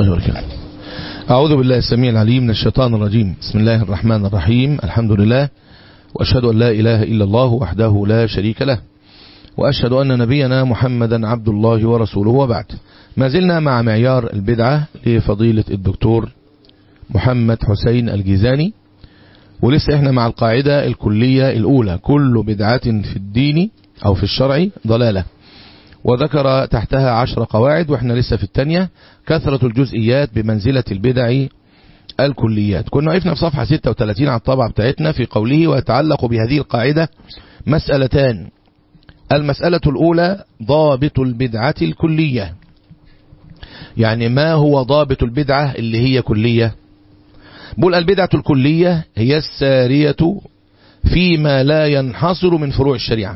الله وبركاته أعوذ بالله السميع العليم من الشيطان الرجيم بسم الله الرحمن الرحيم الحمد لله وأشهد أن لا إله إلا الله وحده لا شريك له وأشهد أن نبينا محمدا عبد الله ورسوله وبعد ما زلنا مع معيار البدعة لفضيلة الدكتور محمد حسين الجيزاني ولسه احنا مع القاعدة الكلية الأولى كل بدعة في الدين أو في الشرع ضلالة وذكر تحتها عشر قواعد واحنا لسه في الثانية كثرة الجزئيات بمنزلة البدع الكليات كنا وقفنا في صفحة 36 على الطبعة بتاعتنا في قوله ويتعلق بهذه القاعدة مسألتان المسألة الأولى ضابط البدعة الكلية يعني ما هو ضابط البدعة اللي هي كلية بقول البدعة الكلية هي السارية فيما لا ينحصر من فروع الشريعة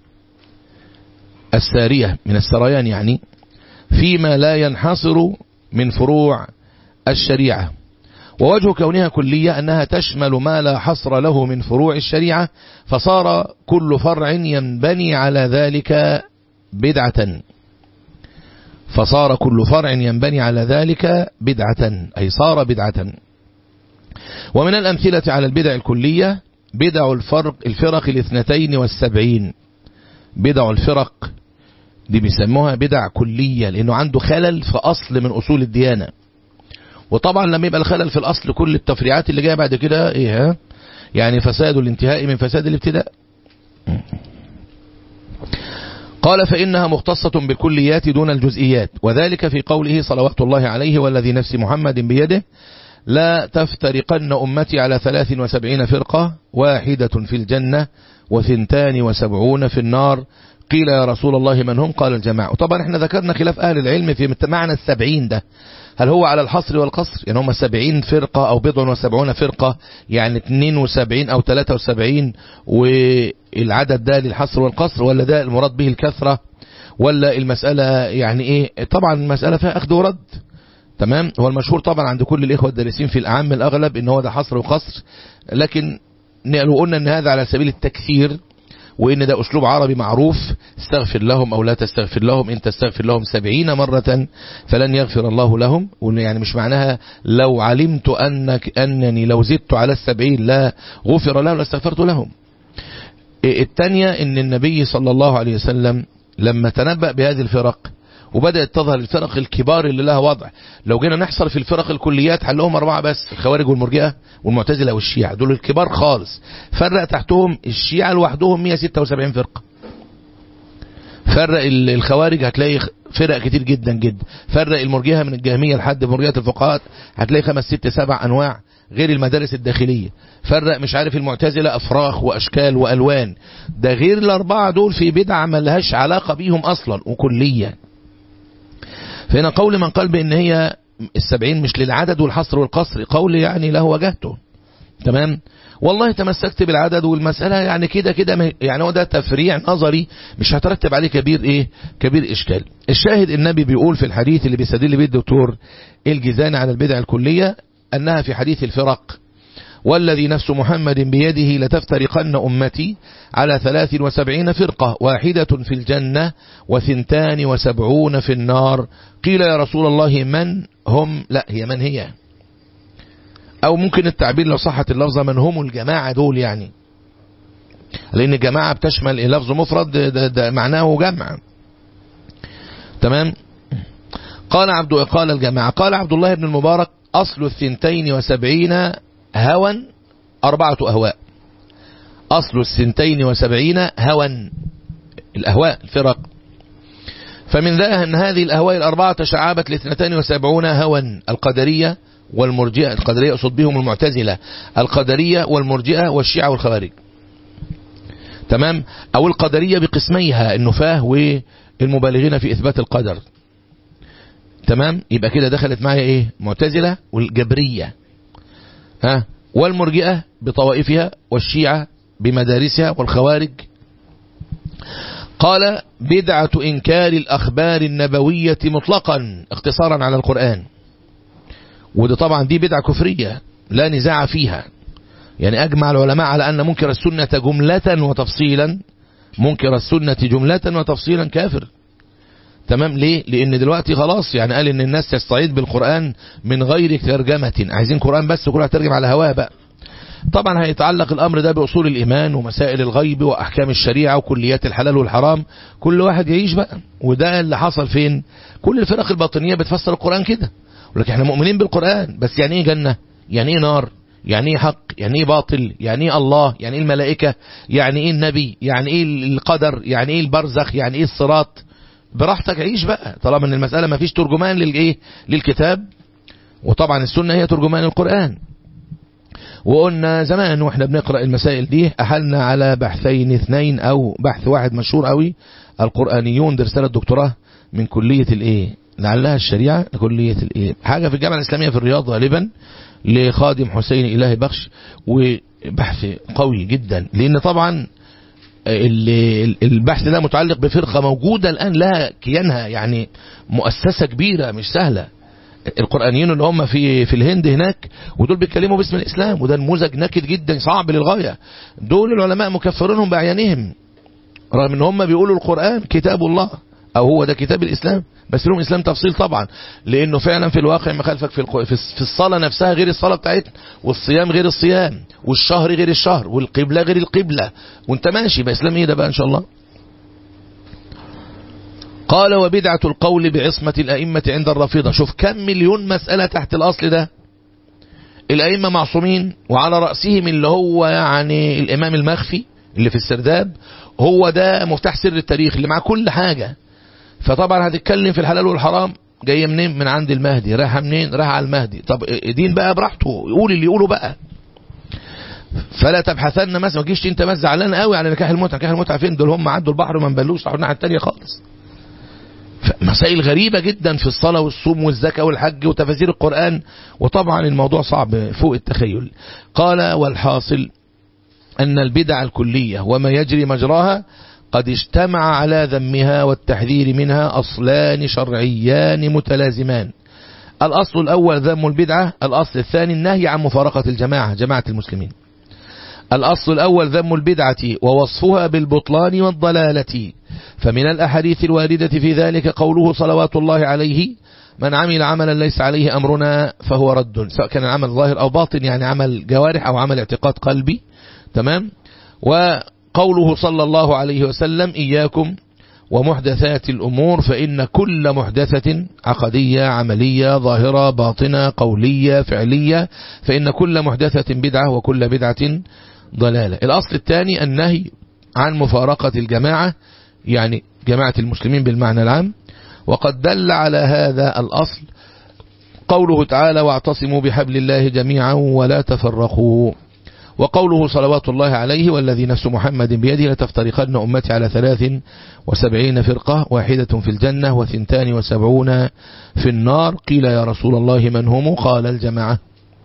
السارية من السريان يعني فيما لا ينحصر من فروع الشريعة ووجه كونها كلية أنها تشمل ما لا حصر له من فروع الشريعة فصار كل فرع ينبني على ذلك بدعة فصار كل فرع ينبني على ذلك بدعة أي صار بدعة ومن الأمثلة على البدع الكلية بدع الفرق الفرق الاثنتين والسبعين بدع الفرق دي بيسموها بدع كلية لأنه عنده خلل في أصل من أصول الديانة وطبعا لما يبقى الخلل في الأصل كل التفريعات اللي جايه بعد كده إيه ها يعني فساد الانتهاء من فساد الابتداء قال فإنها مختصة بالكليات دون الجزئيات وذلك في قوله صلوات الله عليه والذي نفس محمد بيده لا تفترقن أمتي على ثلاث وسبعين فرقة واحدة في الجنة وثنتان وسبعون في النار قيل يا رسول الله من هم قال الجماعة وطبعا احنا ذكرنا خلاف أهل العلم في معنى السبعين ده هل هو على الحصر والقصر يعني هم سبعين فرقة أو بضع وسبعون فرقة يعني اتنين وسبعين أو تلاتة وسبعين والعدد ده للحصر والقصر ولا ده المراد به الكثرة ولا المسألة يعني ايه طبعا المسألة فيها أخذ ورد تمام هو المشهور طبعا عند كل الإخوة الدارسين في الأعم الأغلب إن هو ده حصر وقصر لكن لو قلنا أن هذا على سبيل التكثير وإن ده أسلوب عربي معروف استغفر لهم أو لا تستغفر لهم إن تستغفر لهم سبعين مرة فلن يغفر الله لهم يعني مش معناها لو علمت أنك أنني لو زدت على السبعين لا غفر لهم لاستغفرت لهم الثانية إن النبي صلى الله عليه وسلم لما تنبأ بهذه الفرق وبدأت تظهر الفرق الكبار اللي لها وضع لو جينا نحصر في الفرق الكليات حلهم أربعة بس الخوارج والمرجئة والمعتزلة والشيعة دول الكبار خالص فرق تحتهم الشيعة لوحدهم 176 فرقة فرق الخوارج هتلاقي فرق كتير جدا جدا فرق المرجئة من الجهمية لحد مرجئة الفقهاء هتلاقي خمس ست سبع أنواع غير المدارس الداخلية فرق مش عارف المعتزلة أفراخ وأشكال وألوان ده غير الأربعة دول في بدعة ملهاش علاقة بيهم أصلا وكليا فهنا قول من قال بأن هي السبعين مش للعدد والحصر والقصر قول يعني له وجهته تمام والله تمسكت بالعدد والمسألة يعني كده كده يعني هو ده تفريع نظري مش هترتب عليه كبير ايه كبير اشكال الشاهد النبي بيقول في الحديث اللي بيستدل بيه الدكتور الجيزاني على البدع الكلية انها في حديث الفرق والذي نفس محمد بيده لتفترقن أمتي على ثلاث وسبعين فرقة واحدة في الجنة وثنتان وسبعون في النار قيل يا رسول الله من هم لا هي من هي أو ممكن التعبير لو صحت اللفظة من هم الجماعة دول يعني لأن الجماعة بتشمل لفظ مفرد ده, ده معناه جمع تمام قال عبد قال الجماعة قال عبد الله بن المبارك أصل الثنتين وسبعين هوى أربعة أهواء أصل السنتين وسبعين هوى الأهواء الفرق فمن ذا أن هذه الأهواء الأربعة تشعبت لاثنتين وسبعون هوى القدرية والمرجئة القدرية أصد بهم المعتزلة القدرية والمرجئة والشيعة والخوارج تمام أو القدرية بقسميها النفاه والمبالغين في إثبات القدر تمام يبقى كده دخلت معايا إيه معتزلة والجبرية ها والمرجئة بطوائفها والشيعة بمدارسها والخوارج قال بدعة إنكار الأخبار النبوية مطلقا اختصارا على القرآن ودي طبعا دي بدعة كفرية لا نزاع فيها يعني أجمع العلماء على أن منكر السنة جملة وتفصيلا منكر السنة جملة وتفصيلا كافر تمام ليه لان دلوقتي خلاص يعني قال ان الناس تستعيد بالقرآن من غير ترجمة عايزين قرآن بس كلها ترجم على هواه بقى طبعا هيتعلق الامر ده باصول الايمان ومسائل الغيب واحكام الشريعة وكليات الحلال والحرام كل واحد يعيش بقى وده اللي حصل فين كل الفرق الباطنية بتفسر القرآن كده ولكن احنا مؤمنين بالقرآن بس يعني ايه جنة يعني ايه نار يعني ايه حق يعني ايه باطل يعني ايه الله يعني ايه الملائكة يعني ايه النبي يعني ايه القدر يعني ايه البرزخ يعني ايه الصراط براحتك عيش بقى طالما ان المسألة ما فيش ترجمان للايه للكتاب وطبعا السنة هي ترجمان القرآن وقلنا زمان واحنا بنقرأ المسائل دي احلنا على بحثين اثنين او بحث واحد مشهور قوي القرآنيون دي رسالة دكتوراه من كلية الايه لعلها الشريعة كلية الايه حاجة في الجامعة الاسلامية في الرياض غالبا لخادم حسين إلهي بخش وبحث قوي جدا لأن طبعا البحث ده متعلق بفرقة موجودة الآن لها كيانها يعني مؤسسة كبيرة مش سهلة القرآنيين اللي هم في في الهند هناك ودول بيتكلموا باسم الإسلام وده نموذج نكد جدا صعب للغاية دول العلماء مكفرينهم بأعيانهم رغم ان هم بيقولوا القرآن كتاب الله او هو ده كتاب الاسلام بس لهم اسلام تفصيل طبعا لانه فعلا في الواقع مخالفك في في الصلاة نفسها غير الصلاة بتاعتنا والصيام غير الصيام والشهر غير الشهر والقبلة غير القبلة وانت ماشي باسلام ايه ده بقى ان شاء الله قال وبدعة القول بعصمة الأئمة عند الرافضة شوف كم مليون مسألة تحت الأصل ده الأئمة معصومين وعلى رأسهم اللي هو يعني الإمام المخفي اللي في السرداب هو ده مفتاح سر التاريخ اللي مع كل حاجة فطبعا هتتكلم في الحلال والحرام جاية منين من عند المهدي رايحة منين رايحة على المهدي طب دين بقى براحته يقول اللي يقوله بقى فلا تبحثن مثلا ما تجيش انت بس زعلان قوي على نكاح المتعه نكاح المتعه فين دول هم عدوا البحر وما نبلوش راحوا الناحيه الثانيه خالص مسائل غريبة جدا في الصلاة والصوم والزكاة والحج وتفاسير القرآن وطبعا الموضوع صعب فوق التخيل قال والحاصل أن البدع الكلية وما يجري مجراها قد اجتمع على ذمها والتحذير منها أصلان شرعيان متلازمان الأصل الأول ذم البدعة الأصل الثاني النهي عن مفارقة الجماعة جماعة المسلمين الأصل الأول ذم البدعة ووصفها بالبطلان والضلالة فمن الأحاديث الواردة في ذلك قوله صلوات الله عليه من عمل عملا ليس عليه أمرنا فهو رد سواء كان العمل ظاهر أو باطن يعني عمل جوارح أو عمل اعتقاد قلبي تمام وقوله صلى الله عليه وسلم إياكم ومحدثات الأمور فإن كل محدثة عقدية عملية ظاهرة باطنة قولية فعلية فإن كل محدثة بدعة وكل بدعة ضلالة الأصل الثاني النهي عن مفارقة الجماعة يعني جماعة المسلمين بالمعنى العام وقد دل على هذا الأصل قوله تعالى واعتصموا بحبل الله جميعا ولا تفرقوا وقوله صلوات الله عليه والذي نفس محمد بيده لتفترقن أمتي على ثلاث وسبعين فرقة واحدة في الجنة وثنتان وسبعون في النار قيل يا رسول الله من هم قال الجماعة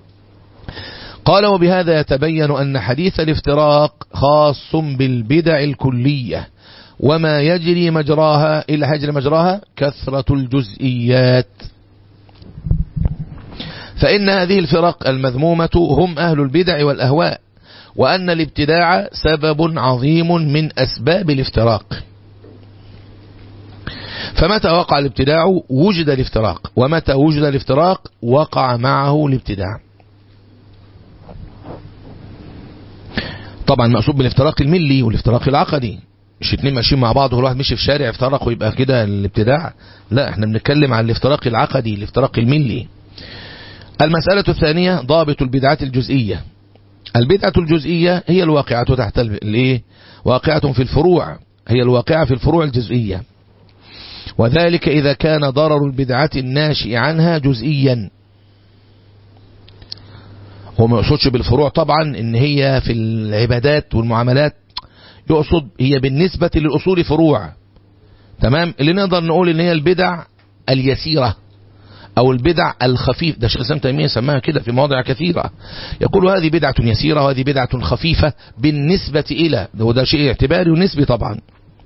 قال وبهذا يتبين أن حديث الافتراق خاص بالبدع الكلية وما يجري مجراها إلا هجر مجراها كثرة الجزئيات فإن هذه الفرق المذمومة هم أهل البدع والأهواء وأن الابتداع سبب عظيم من أسباب الافتراق فمتى وقع الابتداع وجد الافتراق ومتى وجد الافتراق وقع معه الابتداع طبعا مقصود بالافتراق الملي والافتراق العقدي مش اتنين ماشيين مع بعض وكل واحد مشي في شارع افترق ويبقى كده الابتداع لا احنا بنتكلم عن الافتراق العقدي الافتراق الملي المسألة الثانية ضابط البدعات الجزئية البدعة الجزئية هي الواقعة تحت الايه واقعة في الفروع هي الواقعة في الفروع الجزئية وذلك إذا كان ضرر البدعة الناشئ عنها جزئيا هو ما يقصدش بالفروع طبعا ان هي في العبادات والمعاملات يقصد هي بالنسبة للأصول فروع تمام اللي نقدر نقول ان هي البدع اليسيرة او البدع الخفيف ده شيخ الاسلام تيميه سماها كده في مواضع كثيرة يقول هذه بدعة يسيرة وهذه بدعة خفيفة بالنسبة الى وده شيء اعتباري ونسبي طبعا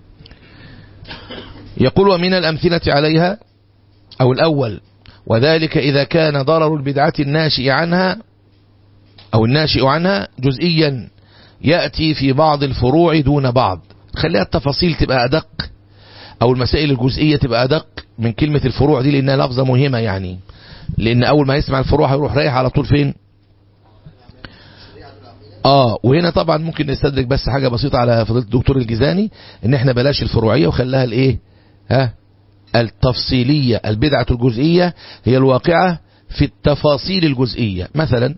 يقول ومن الامثلة عليها او الاول وذلك اذا كان ضرر البدعة الناشئ عنها او الناشئ عنها جزئيا يأتي في بعض الفروع دون بعض خليها التفاصيل تبقى أدق او المسائل الجزئية تبقى ادق من كلمة الفروع دي لانها لفظة مهمة يعني لان اول ما يسمع الفروع هيروح رايح على طول فين اه وهنا طبعا ممكن نستدرك بس حاجة بسيطة على فضيلة الدكتور الجزاني ان احنا بلاش الفروعية وخلاها الايه ها التفصيلية البدعة الجزئية هي الواقعة في التفاصيل الجزئية مثلا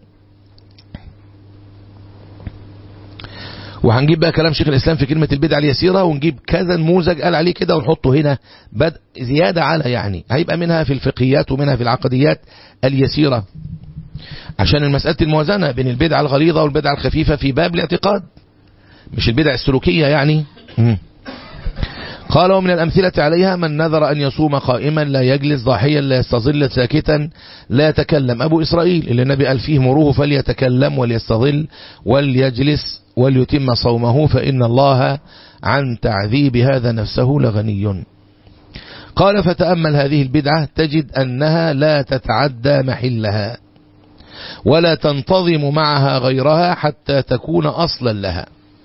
وهنجيب بقى كلام شيخ الإسلام في كلمة البدعة اليسيرة ونجيب كذا نموذج قال عليه كده ونحطه هنا بدء زيادة على يعني هيبقى منها في الفقهيات ومنها في العقديات اليسيرة عشان المسألة الموازنة بين البدعة الغليظة والبدعة الخفيفة في باب الاعتقاد مش البدع السلوكية يعني مم. قال ومن الأمثلة عليها من نذر أن يصوم قائما لا يجلس ضاحيا لا يستظل ساكتا لا يتكلم أبو إسرائيل اللي النبي قال فيه مروه فليتكلم وليستظل وليجلس وليتم صومه فإن الله عن تعذيب هذا نفسه لغني قال فتأمل هذه البدعة تجد أنها لا تتعدى محلها ولا تنتظم معها غيرها حتى تكون أصلا لها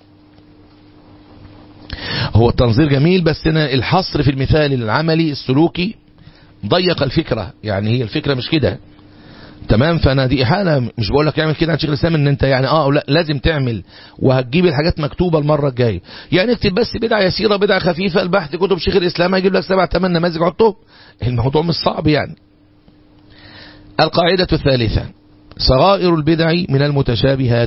هو التنظير جميل بس هنا الحصر في المثال العملي السلوكي ضيق الفكرة يعني هي الفكرة مش كده تمام فانا دي احاله مش بقول لك اعمل كده عن شيخ الاسلام ان انت يعني اه لا لازم تعمل وهتجيب الحاجات مكتوبه المره الجايه يعني اكتب بس بدعه يسيره بدعه خفيفه البحث كتب شيخ الاسلام هيجيب لك سبع ثمان نماذج حطهم الموضوع مش صعب يعني القاعده الثالثه صغائر البدع من المتشابهات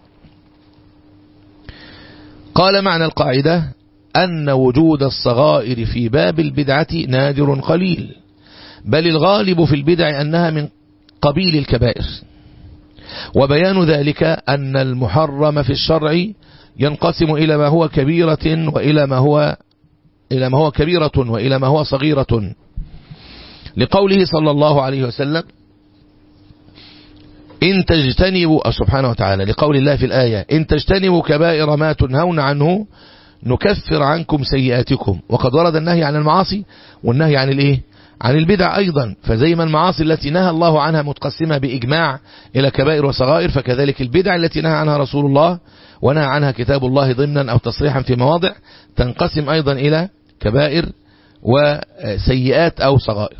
قال معنى القاعده أن وجود الصغائر في باب البدعة نادر قليل بل الغالب في البدع أنها من قبيل الكبائر وبيان ذلك أن المحرم في الشرع ينقسم إلى ما هو كبيرة وإلى ما هو إلى ما هو كبيرة وإلى ما هو صغيرة لقوله صلى الله عليه وسلم إن تجتنبوا سبحانه وتعالى لقول الله في الآية إن تجتنبوا كبائر ما تنهون عنه نكفر عنكم سيئاتكم وقد ورد النهي عن المعاصي والنهي عن الايه عن البدع أيضا فزي ما المعاصي التي نهى الله عنها متقسمة بإجماع إلى كبائر وصغائر فكذلك البدع التي نهى عنها رسول الله ونهى عنها كتاب الله ضمنا أو تصريحا في مواضع تنقسم أيضا إلى كبائر وسيئات أو صغائر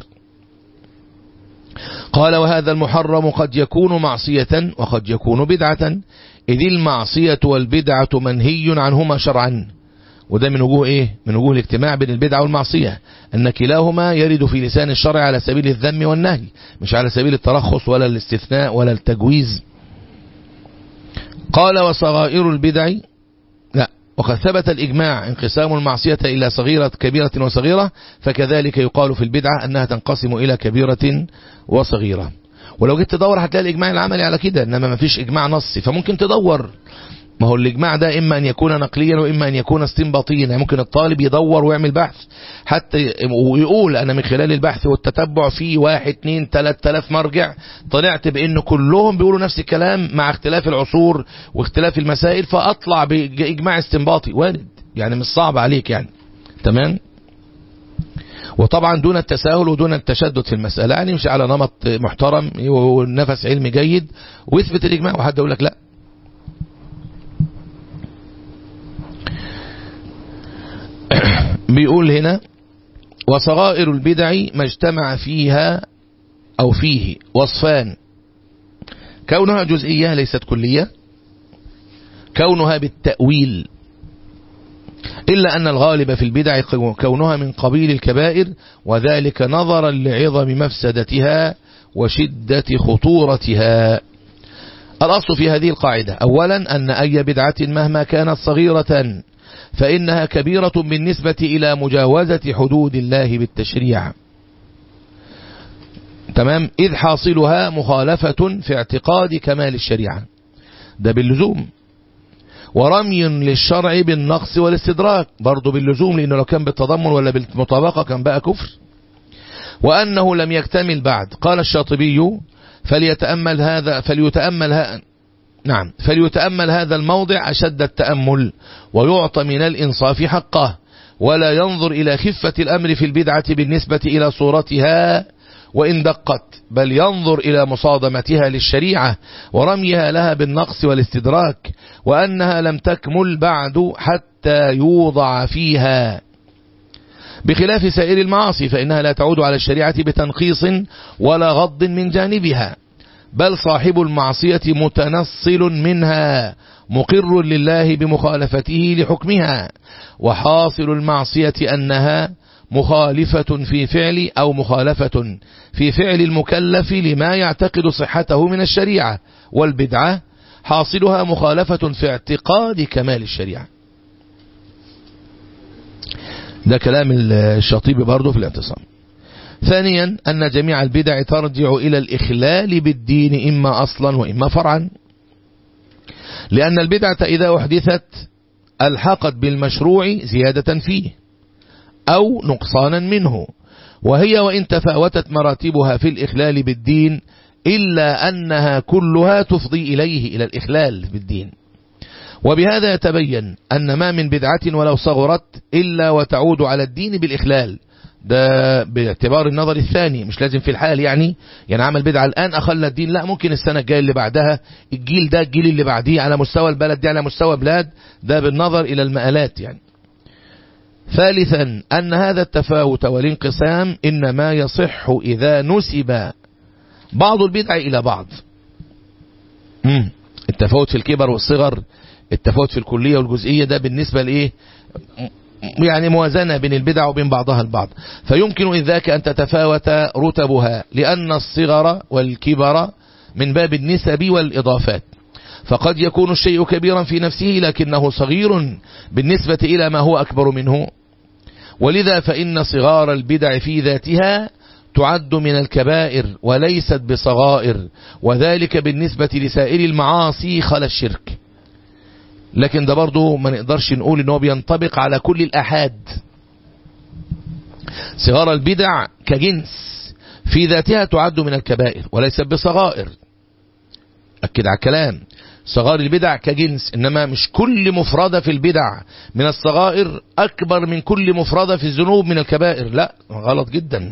قال وهذا المحرم قد يكون معصية وقد يكون بدعة إذ المعصية والبدعة منهي عنهما شرعا وده من وجوه ايه من وجوه الاجتماع بين البدعة والمعصية ان كلاهما يرد في لسان الشرع على سبيل الذم والنهي مش على سبيل الترخص ولا الاستثناء ولا التجويز قال وصغائر البدع لا وقد ثبت الإجماع انقسام المعصية إلى صغيرة كبيرة وصغيرة فكذلك يقال في البدعة أنها تنقسم إلى كبيرة وصغيرة ولو جيت تدور هتلاقي الإجماع العملي على كده إنما ما فيش إجماع نصي فممكن تدور ما هو الإجماع ده إما أن يكون نقليا وإما أن يكون استنباطيا يعني ممكن الطالب يدور ويعمل بحث حتى ويقول أنا من خلال البحث والتتبع في واحد اتنين تلات تلاف مرجع طلعت بأن كلهم بيقولوا نفس الكلام مع اختلاف العصور واختلاف المسائل فأطلع بإجماع استنباطي وارد يعني مش صعب عليك يعني تمام وطبعا دون التساهل ودون التشدد في المسألة يعني مش على نمط محترم ونفس علمي جيد ويثبت الإجماع وحد يقول لك لا بيقول هنا وصغائر البدع ما اجتمع فيها أو فيه وصفان كونها جزئية ليست كلية كونها بالتأويل إلا أن الغالب في البدع كونها من قبيل الكبائر وذلك نظرا لعظم مفسدتها وشدة خطورتها الأصل في هذه القاعدة أولا أن أي بدعة مهما كانت صغيرة فإنها كبيرة بالنسبة إلى مجاوزة حدود الله بالتشريع تمام إذ حاصلها مخالفة في اعتقاد كمال الشريعة ده باللزوم ورمي للشرع بالنقص والاستدراك برضه باللزوم لأنه لو كان بالتضمن ولا بالمطابقة كان بقى كفر وأنه لم يكتمل بعد قال الشاطبي فليتأمل هذا فليتأمل هذا نعم فليتأمل هذا الموضع أشد التأمل ويعطى من الإنصاف حقه ولا ينظر إلى خفة الأمر في البدعة بالنسبة إلى صورتها وإن دقت بل ينظر إلى مصادمتها للشريعة ورميها لها بالنقص والاستدراك وأنها لم تكمل بعد حتى يوضع فيها بخلاف سائر المعاصي فإنها لا تعود على الشريعة بتنقيص ولا غض من جانبها بل صاحب المعصية متنصل منها مقر لله بمخالفته لحكمها وحاصل المعصية أنها مخالفة في فعل أو مخالفة في فعل المكلف لما يعتقد صحته من الشريعة والبدعة حاصلها مخالفة في اعتقاد كمال الشريعة ده كلام الشاطبي برضه في الاعتصام ثانيا أن جميع البدع ترجع إلى الإخلال بالدين إما أصلا وإما فرعا لأن البدعة إذا أحدثت ألحقت بالمشروع زيادة فيه أو نقصانا منه وهي وإن تفاوتت مراتبها في الإخلال بالدين إلا أنها كلها تفضي إليه إلى الإخلال بالدين وبهذا يتبين أن ما من بدعة ولو صغرت إلا وتعود على الدين بالإخلال ده باعتبار النظر الثاني مش لازم في الحال يعني يعني عمل بدعة الآن أخل الدين لا ممكن السنة الجاية اللي بعدها الجيل ده الجيل اللي بعديه على مستوى البلد دي على مستوى بلاد ده بالنظر إلى المآلات يعني ثالثا أن هذا التفاوت والانقسام إنما يصح إذا نسب بعض البدع إلى بعض مم. التفاوت في الكبر والصغر التفاوت في الكلية والجزئية ده بالنسبة لإيه يعني موازنة بين البدع وبين بعضها البعض فيمكن إذ ذاك أن تتفاوت رتبها لأن الصغر والكبر من باب النسب والإضافات فقد يكون الشيء كبيرا في نفسه لكنه صغير بالنسبة إلى ما هو أكبر منه ولذا فإن صغار البدع في ذاتها تعد من الكبائر وليست بصغائر وذلك بالنسبة لسائر المعاصي خلا الشرك لكن ده برضو ما نقدرش نقول ان هو بينطبق على كل الأحاد صغار البدع كجنس في ذاتها تعد من الكبائر وليست بصغائر أكد على الكلام صغار البدع كجنس إنما مش كل مفردة في البدع من الصغائر أكبر من كل مفردة في الذنوب من الكبائر لا غلط جدا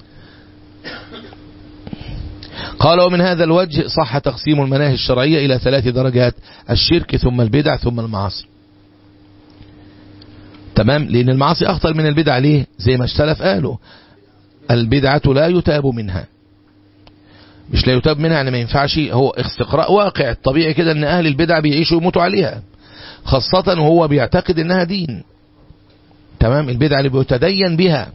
قال ومن هذا الوجه صح تقسيم المناهج الشرعية إلى ثلاث درجات الشرك ثم البدع ثم المعاصي تمام لأن المعاصي أخطر من البدع ليه زي ما السلف قالوا البدعة لا يتاب منها مش لا يتاب منها يعني ما ينفعش هو استقراء واقع الطبيعي كده ان اهل البدع بيعيشوا ويموتوا عليها خاصة وهو بيعتقد انها دين تمام البدع اللي بيتدين بها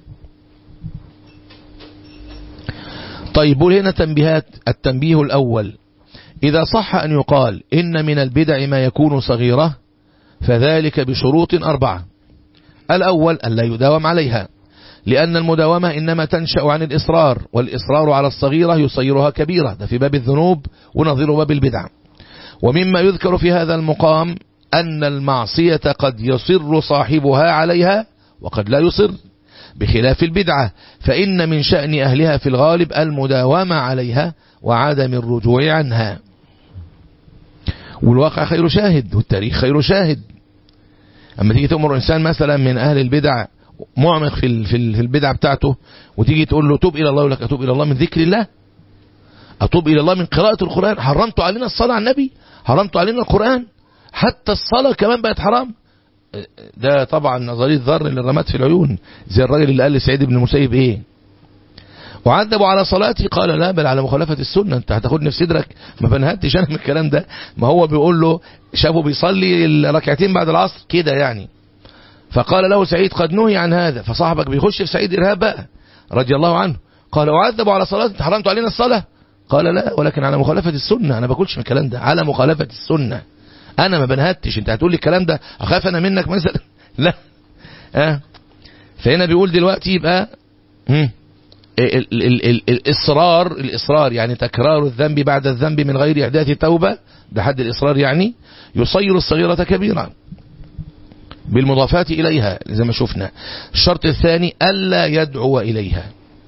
طيب هنا تنبيهات التنبيه الأول إذا صح أن يقال إن من البدع ما يكون صغيرة فذلك بشروط أربعة الأول أن لا يداوم عليها لأن المداومة إنما تنشأ عن الإصرار والإصرار على الصغيرة يصيرها كبيرة ده في باب الذنوب ونظير باب البدع ومما يذكر في هذا المقام أن المعصية قد يصر صاحبها عليها وقد لا يصر بخلاف البدعة فإن من شأن أهلها في الغالب المداومة عليها وعدم الرجوع عنها والواقع خير شاهد والتاريخ خير شاهد أما تيجي تأمر إنسان مثلا من أهل البدع معمق في في البدع بتاعته وتيجي تقول له توب إلى الله يقول لك أتوب إلى الله من ذكر الله أتوب إلى الله من قراءة القرآن حرمت علينا الصلاة على النبي حرمت علينا القرآن حتى الصلاة كمان بقت حرام ده طبعا نظرية ذر اللي رمت في العيون زي الراجل اللي قال لسعيد بن المسيب ايه وعذبوا على صلاتي قال لا بل على مخالفة السنة انت هتاخدني في صدرك ما بنهدش انا من الكلام ده ما هو بيقول له شافه بيصلي الركعتين بعد العصر كده يعني فقال له سعيد قد نهي عن هذا فصاحبك بيخش في سعيد إرهاب بقى رضي الله عنه قال وعذبوا على صلاتي انت حرمت علينا الصلاة قال لا ولكن على مخالفة السنة انا باكلش من الكلام ده على مخالفة السنة انا ما بنهتش انت هتقول لي الكلام ده اخاف انا منك مثلا لا اه فهنا بيقول دلوقتي يبقى ال ال ال الاصرار الاصرار يعني تكرار الذنب بعد الذنب من غير احداث توبه ده حد الاصرار يعني يصير الصغيره كبيره بالمضافات اليها زي ما شفنا الشرط الثاني الا يدعو اليها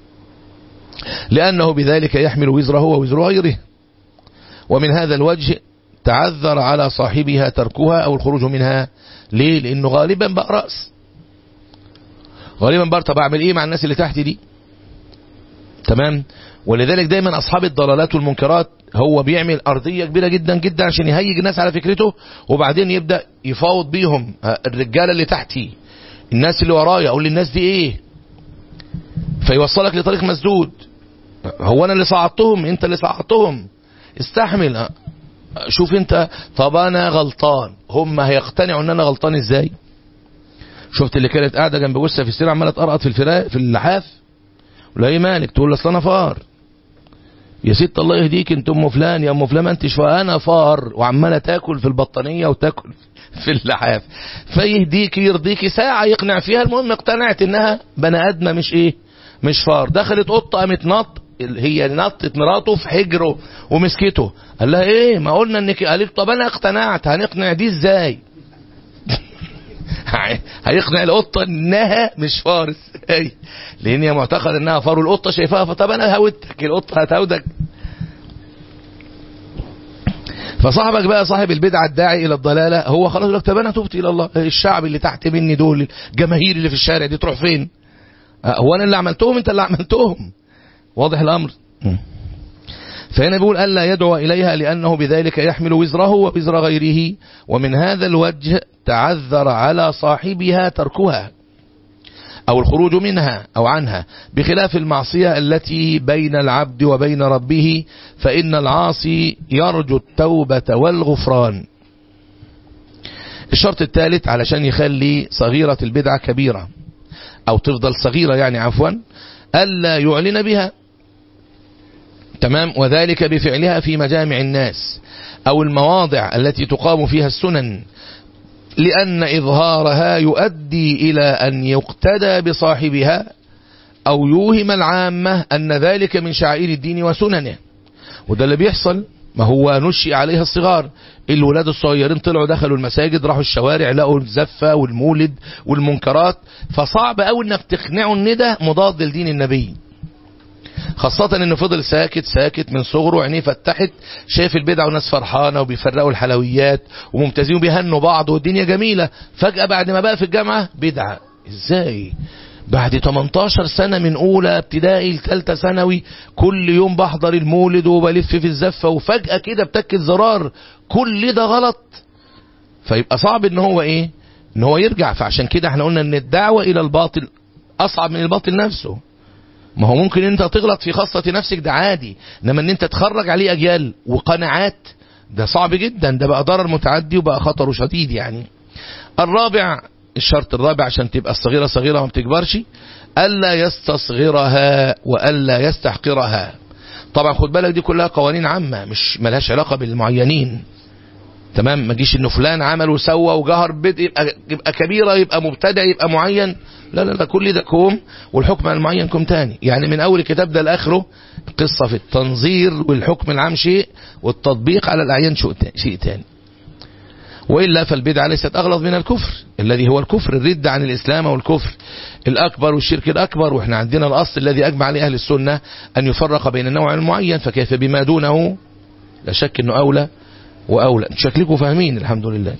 لانه بذلك يحمل وزره ووزر غيره ومن هذا الوجه تعذر على صاحبها تركها أو الخروج منها ليه لأنه غالبا بقى رأس غالبا بقى طب أعمل إيه مع الناس اللي تحت دي تمام ولذلك دايما أصحاب الضلالات والمنكرات هو بيعمل أرضية كبيرة جدا جدا عشان يهيج الناس على فكرته وبعدين يبدأ يفاوض بيهم الرجالة اللي تحتي الناس اللي ورايا أقول للناس دي إيه فيوصلك لطريق مسدود هو انا اللي صعدتهم انت اللي صعدتهم استحمل شوف انت طب انا غلطان هم هيقتنعوا ان انا غلطان ازاي شفت اللي كانت قاعده جنب جثه في السيره عماله تقرقط في الفراق في اللحاف ولا ايه مالك تقول اصل انا فار يا ست الله يهديك انت ام فلان يا ام فلان ما انتش انا فار وعماله تاكل في البطانيه وتاكل في اللحاف فيهديك يرضيك ساعه يقنع فيها المهم اقتنعت انها بني ادمه مش ايه مش فار دخلت قطه قامت نط هي نطت مراته في حجره ومسكته قال لها ايه ما قلنا انك قالت طب انا اقتنعت هنقنع دي ازاي هيقنع القطة انها مش فار ازاي لان هي معتقد انها فار والقطة شايفاها فطب انا هودك القطة هتهودك فصاحبك بقى صاحب البدعة الداعي الى الضلالة هو خلاص يقول لك طب انا تبت الى الله الشعب اللي تحت مني دول الجماهير اللي في الشارع دي تروح فين هو انا اللي عملتهم انت اللي عملتهم واضح الامر فهنا بيقول ألا يدعو إليها لأنه بذلك يحمل وزره ووزر غيره ومن هذا الوجه تعذر على صاحبها تركها أو الخروج منها أو عنها بخلاف المعصية التي بين العبد وبين ربه فإن العاصي يرجو التوبة والغفران الشرط الثالث علشان يخلي صغيرة البدعة كبيرة أو تفضل صغيرة يعني عفوا ألا يعلن بها تمام وذلك بفعلها في مجامع الناس أو المواضع التي تقام فيها السنن لأن إظهارها يؤدي إلى أن يقتدى بصاحبها أو يوهم العامة أن ذلك من شعائر الدين وسننه وده اللي بيحصل ما هو نشئ عليها الصغار الولاد الصغيرين طلعوا دخلوا المساجد راحوا الشوارع لقوا الزفة والمولد والمنكرات فصعب قوي انك تقنعه ان ده مضاد لدين النبي خاصة انه فضل ساكت ساكت من صغره عينيه فتحت شايف البدع والناس فرحانة وبيفرقوا الحلويات وممتازين وبيهنوا بعض والدنيا جميلة فجأة بعد ما بقى في الجامعة بدعة ازاي بعد 18 سنة من أولى ابتدائي لثالثة ثانوي كل يوم بحضر المولد وبلف في الزفة وفجأة كده بتكت زرار كل ده غلط فيبقى صعب ان هو ايه ان هو يرجع فعشان كده احنا قلنا ان الدعوة الى الباطل اصعب من الباطل نفسه ما هو ممكن انت تغلط في خاصة نفسك ده عادي انما ان انت تخرج عليه اجيال وقناعات ده صعب جدا ده بقى ضرر متعدي وبقى خطره شديد يعني الرابع الشرط الرابع عشان تبقى الصغيرة صغيرة وما بتكبرش ألا يستصغرها وألا يستحقرها طبعا خد بالك دي كلها قوانين عامة مش ملهاش علاقة بالمعينين تمام ما جيش انه فلان عمل وسوى وجهر بدء يبقى, يبقى كبيرة يبقى مبتدع يبقى معين لا لا لا كل ده كوم والحكم على المعين كوم تاني يعني من اول الكتاب ده لاخره قصة في التنظير والحكم العام شيء والتطبيق على الاعيان شيء تاني وإلا فالبدعة ليست أغلظ من الكفر الذي هو الكفر الرد عن الإسلام والكفر الأكبر والشرك الأكبر وإحنا عندنا الأصل الذي أجمع عليه أهل السنة أن يفرق بين النوع المعين فكيف بما دونه لا شك أنه أولى وأولى شكلكم فاهمين الحمد لله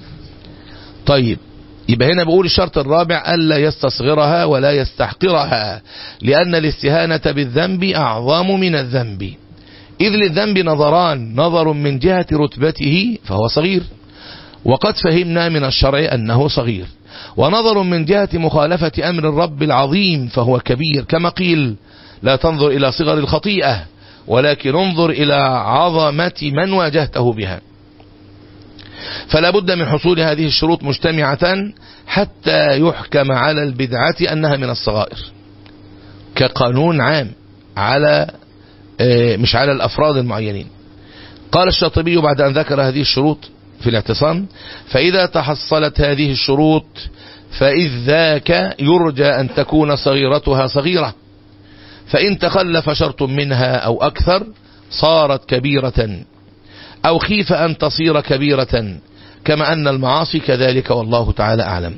طيب يبقى هنا بقول الشرط الرابع ألا يستصغرها ولا يستحقرها لأن الاستهانة بالذنب أعظم من الذنب إذ للذنب نظران نظر من جهة رتبته فهو صغير وقد فهمنا من الشرع أنه صغير ونظر من جهة مخالفة أمر الرب العظيم فهو كبير كما قيل لا تنظر إلى صغر الخطيئة ولكن انظر إلى عظمة من واجهته بها فلا بد من حصول هذه الشروط مجتمعة حتى يحكم على البدعة أنها من الصغائر كقانون عام على مش على الأفراد المعينين قال الشاطبي بعد أن ذكر هذه الشروط في الاعتصام فإذا تحصلت هذه الشروط فإذ ذاك يرجى أن تكون صغيرتها صغيرة فإن تخلف شرط منها أو أكثر صارت كبيرة أو خيف أن تصير كبيرة كما أن المعاصي كذلك والله تعالى أعلم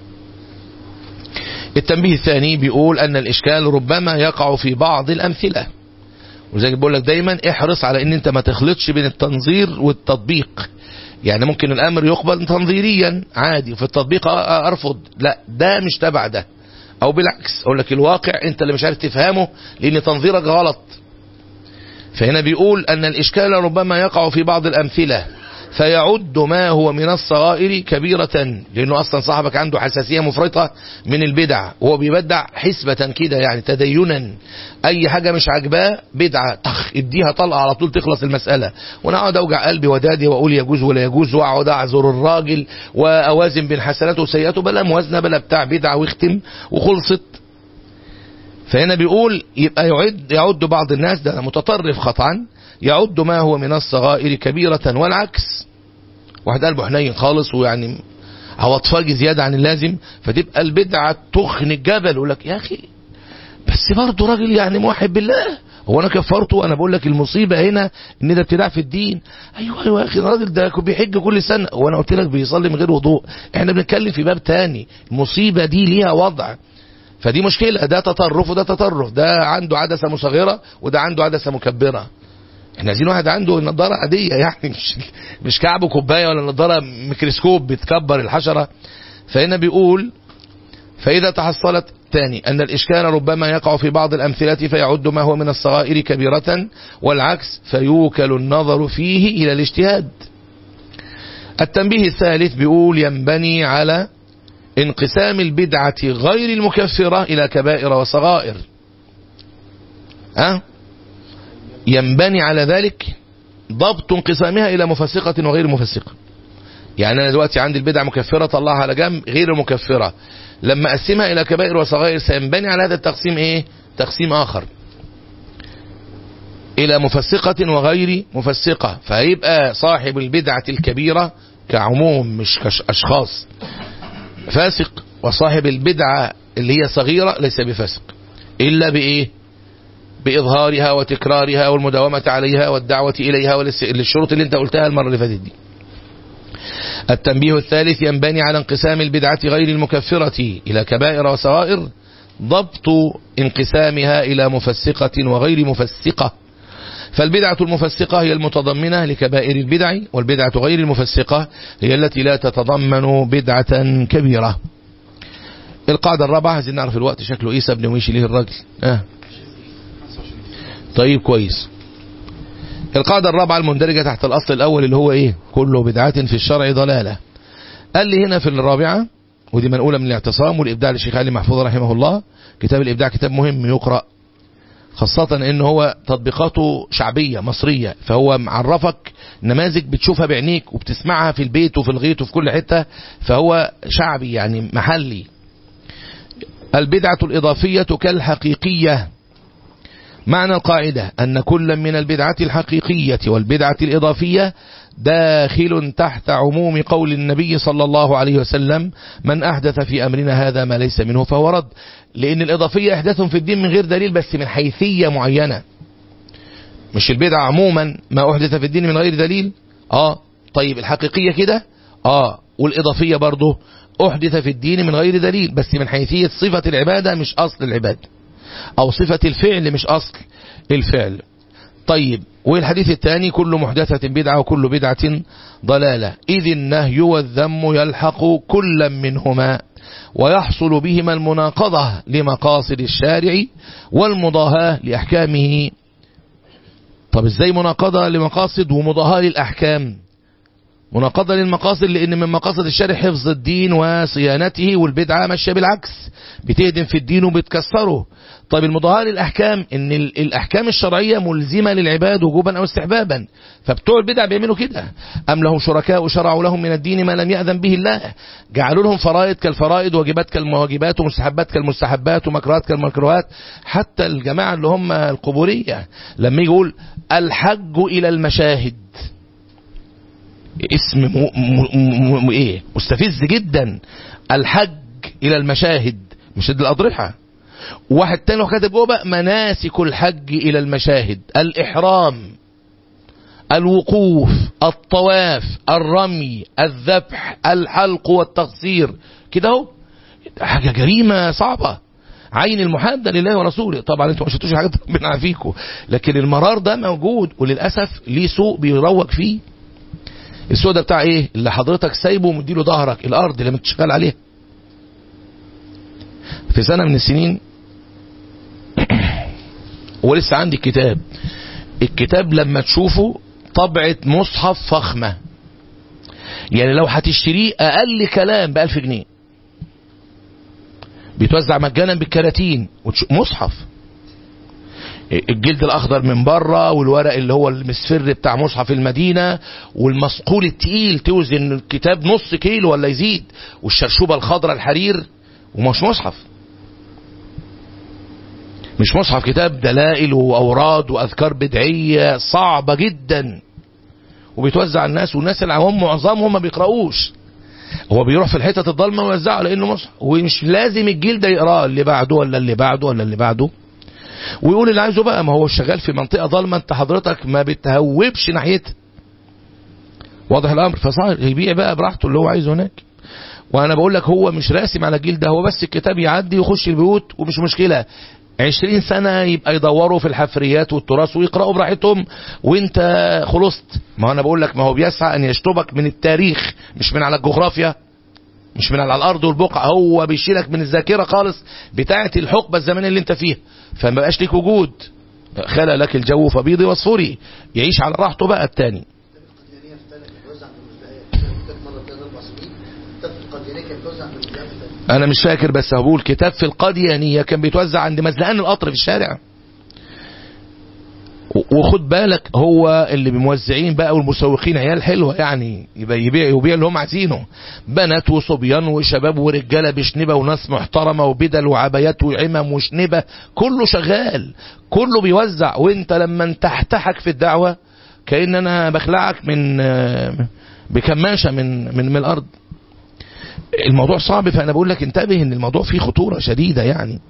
التنبيه الثاني بيقول أن الإشكال ربما يقع في بعض الأمثلة وزي بقول لك دايما احرص على ان انت ما تخلطش بين التنظير والتطبيق يعني ممكن الامر يقبل تنظيريا عادي وفي التطبيق ارفض لا ده مش تبع ده او بالعكس اقول لك الواقع انت اللي مش عارف تفهمه لان تنظيرك غلط فهنا بيقول ان الاشكال ربما يقع في بعض الامثله فيعد ما هو من الصغائر كبيرة لأنه أصلا صاحبك عنده حساسية مفرطة من البدع وهو بيبدع حسبة كده يعني تدينا أي حاجة مش عاجباه بدعة تخ اديها طلقة على طول تخلص المسألة وأنا أقعد أوجع قلبي ودادي وأقول يجوز ولا يجوز وأقعد أعذر الراجل وأوازن بين حسناته وسيئاته بلا موازنة بلا بتاع بدعة واختم وخلصت فهنا بيقول يبقى يعد يعد بعض الناس ده متطرف خطأ يعد ما هو من الصغائر كبيرة والعكس واحد قلبه حنين خالص ويعني عواطفاجي زيادة عن اللازم فتبقى البدعة تخن الجبل يقول لك يا أخي بس برضه راجل يعني موحد بالله هو انا كفرته انا بقول لك المصيبه هنا ان ده ابتداع في الدين ايوه ايوه يا اخي الراجل ده بيحج كل سنه وانا قلت لك بيصلي من غير وضوء احنا بنتكلم في باب تاني المصيبه دي ليها وضع فدي مشكله ده تطرف وده تطرف ده عنده عدسه مصغره وده عنده عدسه مكبره احنا عايزين واحد عنده نظاره عاديه يعني مش مش كعب كوبايه ولا نظاره ميكروسكوب بتكبر الحشره فهنا بيقول فإذا تحصلت ثاني أن الإشكال ربما يقع في بعض الأمثلة فيعد ما هو من الصغائر كبيرة والعكس فيوكل النظر فيه إلى الاجتهاد التنبيه الثالث بيقول ينبني على انقسام البدعة غير المكفرة إلى كبائر وصغائر أه؟ ينبني على ذلك ضبط انقسامها إلى مفسقة وغير مفسقة يعني أنا دلوقتي عندي البدع مكفرة طلعها على جنب غير مكفرة لما أقسمها إلى كبائر وصغائر سينبني على هذا التقسيم إيه تقسيم آخر إلى مفسقة وغير مفسقة فهيبقى صاحب البدعة الكبيرة كعموم مش كأشخاص فاسق وصاحب البدعة اللي هي صغيرة ليس بفاسق إلا بإيه بإظهارها وتكرارها والمداومة عليها والدعوة إليها والشروط اللي انت قلتها المرة اللي فاتت دي التنبيه الثالث ينبني على انقسام البدعة غير المكفرة إلى كبائر وصغائر ضبط انقسامها إلى مفسقة وغير مفسقة فالبدعة المفسقة هي المتضمنة لكبائر البدع والبدعة غير المفسقة هي التي لا تتضمن بدعة كبيرة القاعدة الرابعة عايزين نعرف الوقت شكله ايه سابني ويشي ليه الراجل آه. طيب كويس القاعدة الرابعة المندرجة تحت الأصل الأول اللي هو إيه كل بدعة في الشرع ضلالة قال لي هنا في الرابعة ودي منقولة من الاعتصام والإبداع للشيخ علي محفوظ رحمه الله كتاب الإبداع كتاب مهم يقرأ خاصة ان هو تطبيقاته شعبية مصرية فهو معرفك نماذج بتشوفها بعينيك وبتسمعها في البيت وفي الغيط وفي كل حتة فهو شعبي يعني محلي البدعة الإضافية كالحقيقية معنى القاعدة أن كل من البدعة الحقيقية والبدعة الإضافية داخل تحت عموم قول النبي صلى الله عليه وسلم من أحدث في أمرنا هذا ما ليس منه فهو رد لأن الإضافية إحداث في الدين من غير دليل بس من حيثية معينة مش البدعة عموما ما أحدث في الدين من غير دليل آه طيب الحقيقية كده آه والإضافية برضه أحدث في الدين من غير دليل بس من حيثية صفة العبادة مش أصل العبادة أو صفة الفعل مش أصل الفعل طيب والحديث الثاني كل محدثة بدعة وكل بدعة ضلالة إذ النهي والذم يلحق كل منهما ويحصل بهما المناقضة لمقاصد الشارع والمضاهاة لأحكامه طب ازاي مناقضة لمقاصد ومضاهاة للأحكام مناقضة للمقاصد لأن من مقاصد الشارع حفظ الدين وصيانته والبدعة ماشية بالعكس بتهدم في الدين وبتكسره طيب المضاهاة للأحكام إن الأحكام الشرعية ملزمة للعباد وجوبا أو استحبابا فبتوع البدع بيعملوا كده أم لهم شركاء شرعوا لهم من الدين ما لم يأذن به الله جعلوا لهم فرائض كالفرائض واجبات كالواجبات ومستحبات كالمستحبات ومكروهات كالمكروهات حتى الجماعة اللي هم القبورية لما يقول الحج إلى المشاهد اسم م... م... م... ايه مستفز جدا الحج الى المشاهد مش الاضرحه واحد تاني كاتب جوه بقى مناسك الحج الى المشاهد الاحرام الوقوف الطواف الرمي الذبح الحلق والتقصير كده اهو حاجه جريمه صعبه عين المحادة لله ورسوله طبعا انتوا ما شفتوش حاجات ربنا عافيكم لكن المرار ده موجود وللاسف ليه سوق بيروج فيه السوق ده بتاع ايه اللي حضرتك سايبه ومديله ظهرك الارض اللي بتشتغل عليها في سنة من السنين ولسه عندي الكتاب الكتاب لما تشوفه طبعة مصحف فخمة يعني لو هتشتريه اقل كلام بألف جنيه بيتوزع مجانا بالكراتين مصحف الجلد الاخضر من بره والورق اللي هو المسفر بتاع مصحف المدينه والمصقول التقيل توزن الكتاب نص كيلو ولا يزيد والشرشوبه الخضراء الحرير ومش مصحف مش مصحف كتاب دلائل واوراد واذكار بدعيه صعبه جدا وبيتوزع على الناس والناس العوام معظمهم ما بيقراوش هو بيروح في الحتت الضلمه ويوزعه لانه مصحف ومش لازم الجيل ده يقراه اللي بعده ولا اللي بعده ولا اللي بعده ويقول اللي عايزه بقى ما هو شغال في منطقه ضلمه انت حضرتك ما بتهوبش ناحيتها واضح الامر فصار يبيع بقى براحته اللي هو عايزه هناك وانا بقول لك هو مش راسم على الجيل ده هو بس الكتاب يعدي يخش البيوت ومش مشكله عشرين سنة يبقى يدوروا في الحفريات والتراث ويقرأوا براحتهم وانت خلصت ما انا بقول لك ما هو بيسعى ان يشطبك من التاريخ مش من على الجغرافيا مش من على الارض والبقعة هو بيشيلك من الذاكرة خالص بتاعة الحقبة الزمنية اللي انت فيها فما بقاش ليك وجود خلى لك الجو فبيضي واصفري يعيش على راحته بقى التاني انا مش فاكر بس هقول كتاب في القاديانية كان بيتوزع عند مزلقان القطر في الشارع وخد بالك هو اللي بموزعين بقى والمسوقين عيال حلوة يعني يبقى يبيع يبيع اللي هم عايزينه بنات وصبيان وشباب ورجالة بشنبة وناس محترمة وبدل وعبايات وعمم وشنبة كله شغال كله بيوزع وانت لما تحتحك في الدعوة كأن انا بخلعك من بكماشة من من, من الارض الموضوع صعب فانا بقول لك انتبه ان الموضوع فيه خطورة شديدة يعني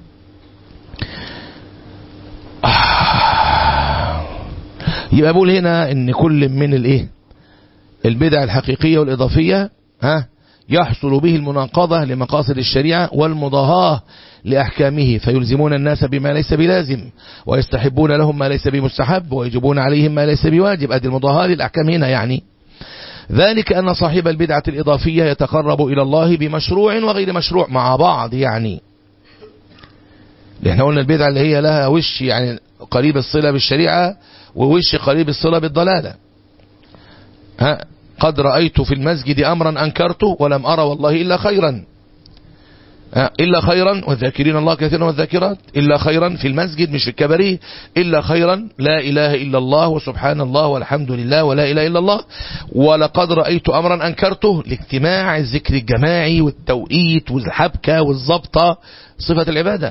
يبقى بقول هنا ان كل من الايه البدع الحقيقية والاضافية ها يحصل به المناقضة لمقاصد الشريعة والمضاهاة لأحكامه فيلزمون الناس بما ليس بلازم ويستحبون لهم ما ليس بمستحب ويجبون عليهم ما ليس بواجب أدي المضاهاة للأحكام هنا يعني ذلك أن صاحب البدعة الإضافية يتقرب إلى الله بمشروع وغير مشروع مع بعض يعني احنا قلنا البدعة اللي هي لها وش يعني قريب الصلة بالشريعة ووش قريب الصلة بالضلالة ها قد رأيت في المسجد أمرا أنكرته ولم أرى والله إلا خيرا إلا خيرا والذاكرين الله كثيرا والذاكرات إلا خيرا في المسجد مش في الكباريه إلا خيرا لا إله إلا الله وسبحان الله والحمد لله ولا إله إلا الله ولقد رأيت أمرا أنكرته لاجتماع الذكر الجماعي والتوقيت والحبكة والضبطة صفة العبادة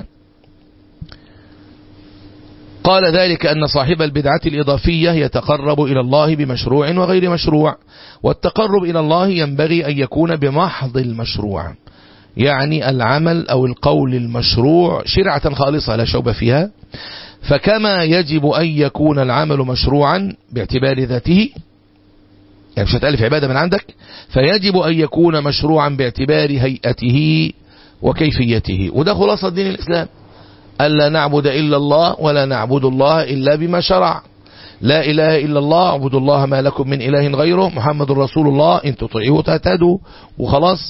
قال ذلك أن صاحب البدعة الإضافية يتقرب إلى الله بمشروع وغير مشروع والتقرب إلى الله ينبغي أن يكون بمحض المشروع يعني العمل أو القول المشروع شرعة خالصة لا شوب فيها فكما يجب أن يكون العمل مشروعا باعتبار ذاته يعني مش هتألف عبادة من عندك فيجب أن يكون مشروعا باعتبار هيئته وكيفيته وده خلاصة دين الإسلام ألا نعبد إلا الله ولا نعبد الله إلا بما شرع لا إله إلا الله اعبدوا الله ما لكم من إله غيره محمد رسول الله إن تطيعوه تهتدوا وخلاص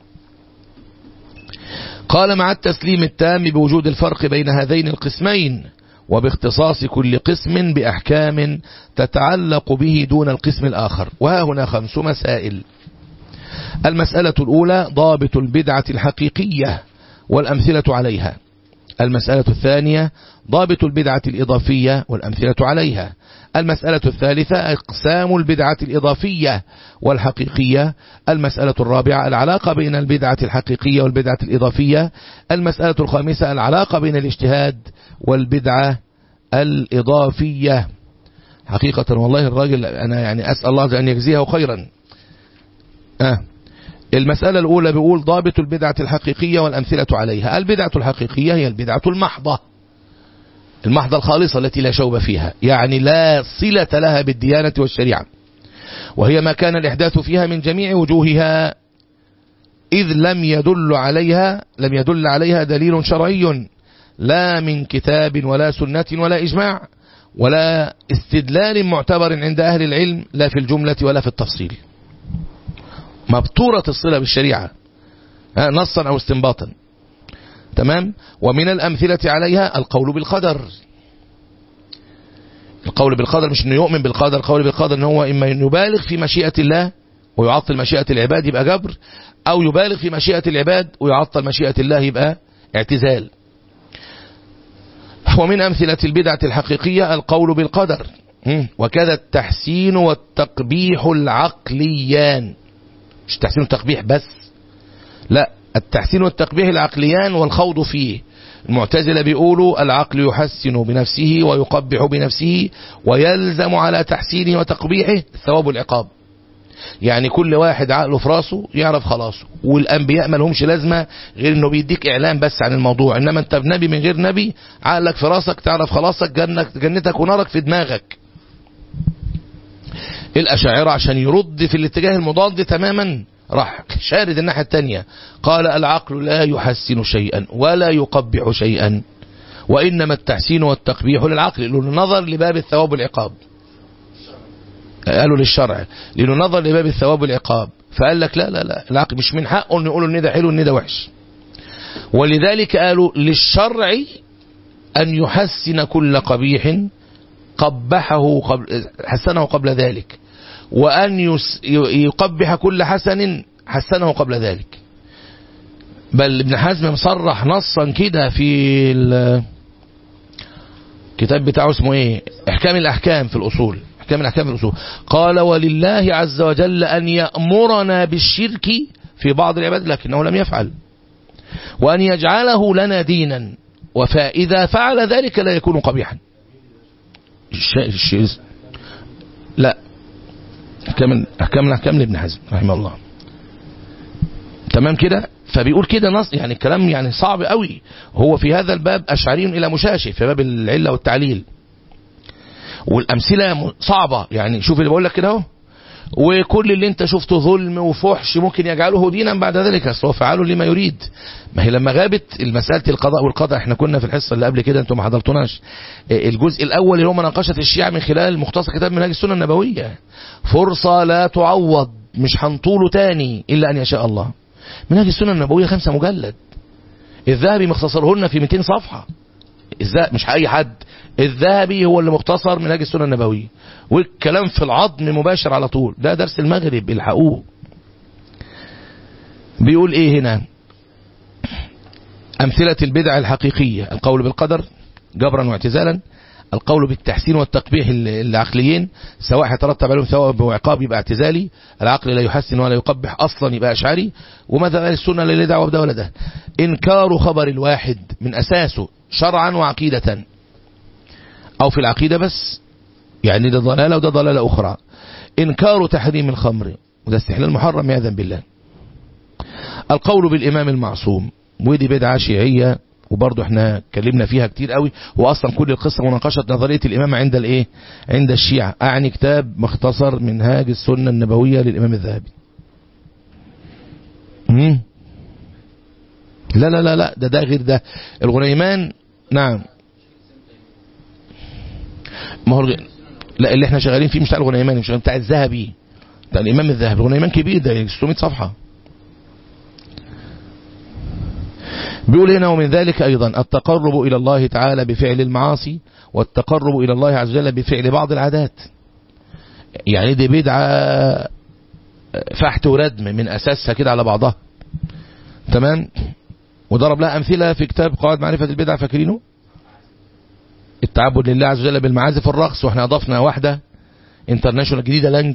قال مع التسليم التام بوجود الفرق بين هذين القسمين وباختصاص كل قسم بأحكام تتعلق به دون القسم الآخر وها هنا خمس مسائل المسألة الأولى ضابط البدعة الحقيقية والأمثلة عليها المسألة الثانية ضابط البدعة الإضافية والأمثلة عليها المسألة الثالثة أقسام البدعة الإضافية والحقيقية المسألة الرابعة العلاقة بين البدعة الحقيقية والبدعة الإضافية المسألة الخامسة العلاقة بين الاجتهاد والبدعة الإضافية حقيقة والله الراجل أنا يعني أسأل الله أن يجزيه خيرا آه المسألة الأولى بيقول ضابط البدعة الحقيقية والأمثلة عليها البدعة الحقيقية هي البدعة المحضة المحضة الخالصة التي لا شوب فيها يعني لا صلة لها بالديانة والشريعة وهي ما كان الإحداث فيها من جميع وجوهها إذ لم يدل عليها لم يدل عليها دليل شرعي لا من كتاب ولا سنة ولا إجماع ولا استدلال معتبر عند أهل العلم لا في الجملة ولا في التفصيل مبتورة الصلة بالشريعة نصا أو استنباطا تمام ومن الأمثلة عليها القول بالقدر القول بالقدر مش انه يؤمن بالقدر القول بالقدر ان هو اما يبالغ في مشيئة الله ويعطل مشيئة العباد يبقى جبر أو يبالغ في مشيئة العباد ويعطل مشيئة الله يبقى اعتزال ومن أمثلة البدعة الحقيقية القول بالقدر وكذا التحسين والتقبيح العقليان مش التحسين والتقبيح بس لا التحسين والتقبيح العقليان والخوض فيه المعتزلة بيقولوا العقل يحسن بنفسه ويقبح بنفسه ويلزم على تحسينه وتقبيحه الثواب والعقاب يعني كل واحد عقله في راسه يعرف خلاصه والانبياء ما لهمش لازمه غير انه بيديك اعلان بس عن الموضوع انما انت بنبي من غير نبي عقلك في راسك تعرف خلاصك جنك جنتك ونارك في دماغك الاشاعره عشان يرد في الاتجاه المضاد تماما راح شارد الناحيه الثانيه قال العقل لا يحسن شيئا ولا يقبح شيئا وانما التحسين والتقبيح للعقل للنظر لباب الثواب والعقاب قالوا للشرع لانه نظر لباب الثواب والعقاب فقال لك لا لا لا العقل مش من حقه انه يقولوا ان ده حلو ان ده وحش ولذلك قالوا للشرع ان يحسن كل قبيح قبحه قبل حسنه قبل ذلك وان يس يقبح كل حسن حسنه قبل ذلك بل ابن حزم مصرح نصا كده في الكتاب بتاعه اسمه ايه احكام الاحكام في الاصول احكام الاحكام في الاصول قال ولله عز وجل ان يامرنا بالشرك في بعض العباد لكنه لم يفعل وان يجعله لنا دينا فاذا فعل ذلك لا يكون قبيحا الشيء لا احكام احكام الاحكام لابن حزم رحمه الله تمام كده فبيقول كده نص يعني الكلام يعني صعب قوي هو في هذا الباب اشعري الى مشاشي في باب العله والتعليل والامثله صعبه يعني شوف اللي بقول لك كده اهو وكل اللي انت شفته ظلم وفحش ممكن يجعله دينا بعد ذلك اصل هو فعاله لما يريد ما هي لما غابت المساله القضاء والقدر احنا كنا في الحصه اللي قبل كده انتم ما حضرتوناش الجزء الاول اللي هو مناقشه الشيعه من خلال مختصر كتاب منهاج السنه النبويه فرصه لا تعوض مش هنطوله تاني الا ان يشاء الله منهاج السنه النبويه خمسة مجلد الذهبي مختصره لنا في 200 صفحه مش اي حد الذهبي هو اللي مختصر منهاج السنه النبويه والكلام في العظم مباشر على طول ده درس المغرب الحقوق بيقول ايه هنا امثله البدع الحقيقيه القول بالقدر جبرا واعتزالا القول بالتحسين والتقبيح العقليين سواء يترتب عليهم ثواب وعقاب يبقى اعتزالي العقل لا يحسن ولا يقبح اصلا يبقى اشعري وماذا قال السنه لا دعوه بده ولا ده انكار خبر الواحد من اساسه شرعا وعقيده او في العقيده بس يعني ده ضلاله وده ضلاله اخرى انكار تحريم الخمر وده استحلال محرم عياذا بالله القول بالامام المعصوم ودي بدعه شيعيه وبرضه احنا اتكلمنا فيها كتير قوي واصلا كل القصه مناقشه نظريه الامامه عند الايه عند الشيعه اعني كتاب مختصر منهاج السنه النبويه للامام الذهبي مم. لا لا لا لا ده ده غير ده الغنيمان نعم ما هو لا اللي احنا شغالين فيه مش بتاع الغنيمان مش بتاع الذهبي بتاع الامام الذهبي الغنيمان كبير ده 600 صفحه بيقول هنا ومن ذلك أيضا التقرب إلى الله تعالى بفعل المعاصي والتقرب إلى الله عز وجل بفعل بعض العادات يعني دي بدعة فحت وردم من أساسها كده على بعضها تمام وضرب لها أمثلة في كتاب قواعد معرفة البدع فاكرينه التعبد لله عز وجل بالمعازف والرقص واحنا أضفنا واحدة انترناشونال جديدة لانج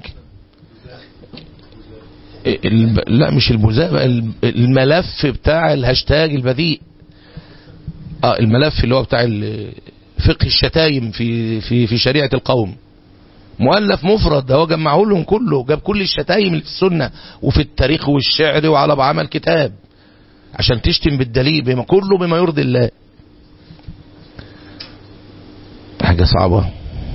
لا مش البزاء الملف بتاع الهاشتاج البذيء اه الملف اللي هو بتاع فقه الشتايم في في في شريعه القوم مؤلف مفرد ده هو جمعه لهم كله جاب كل الشتايم اللي في السنه وفي التاريخ والشعر وعلى عمل كتاب عشان تشتم بالدليل بما كله بما يرضي الله حاجه صعبه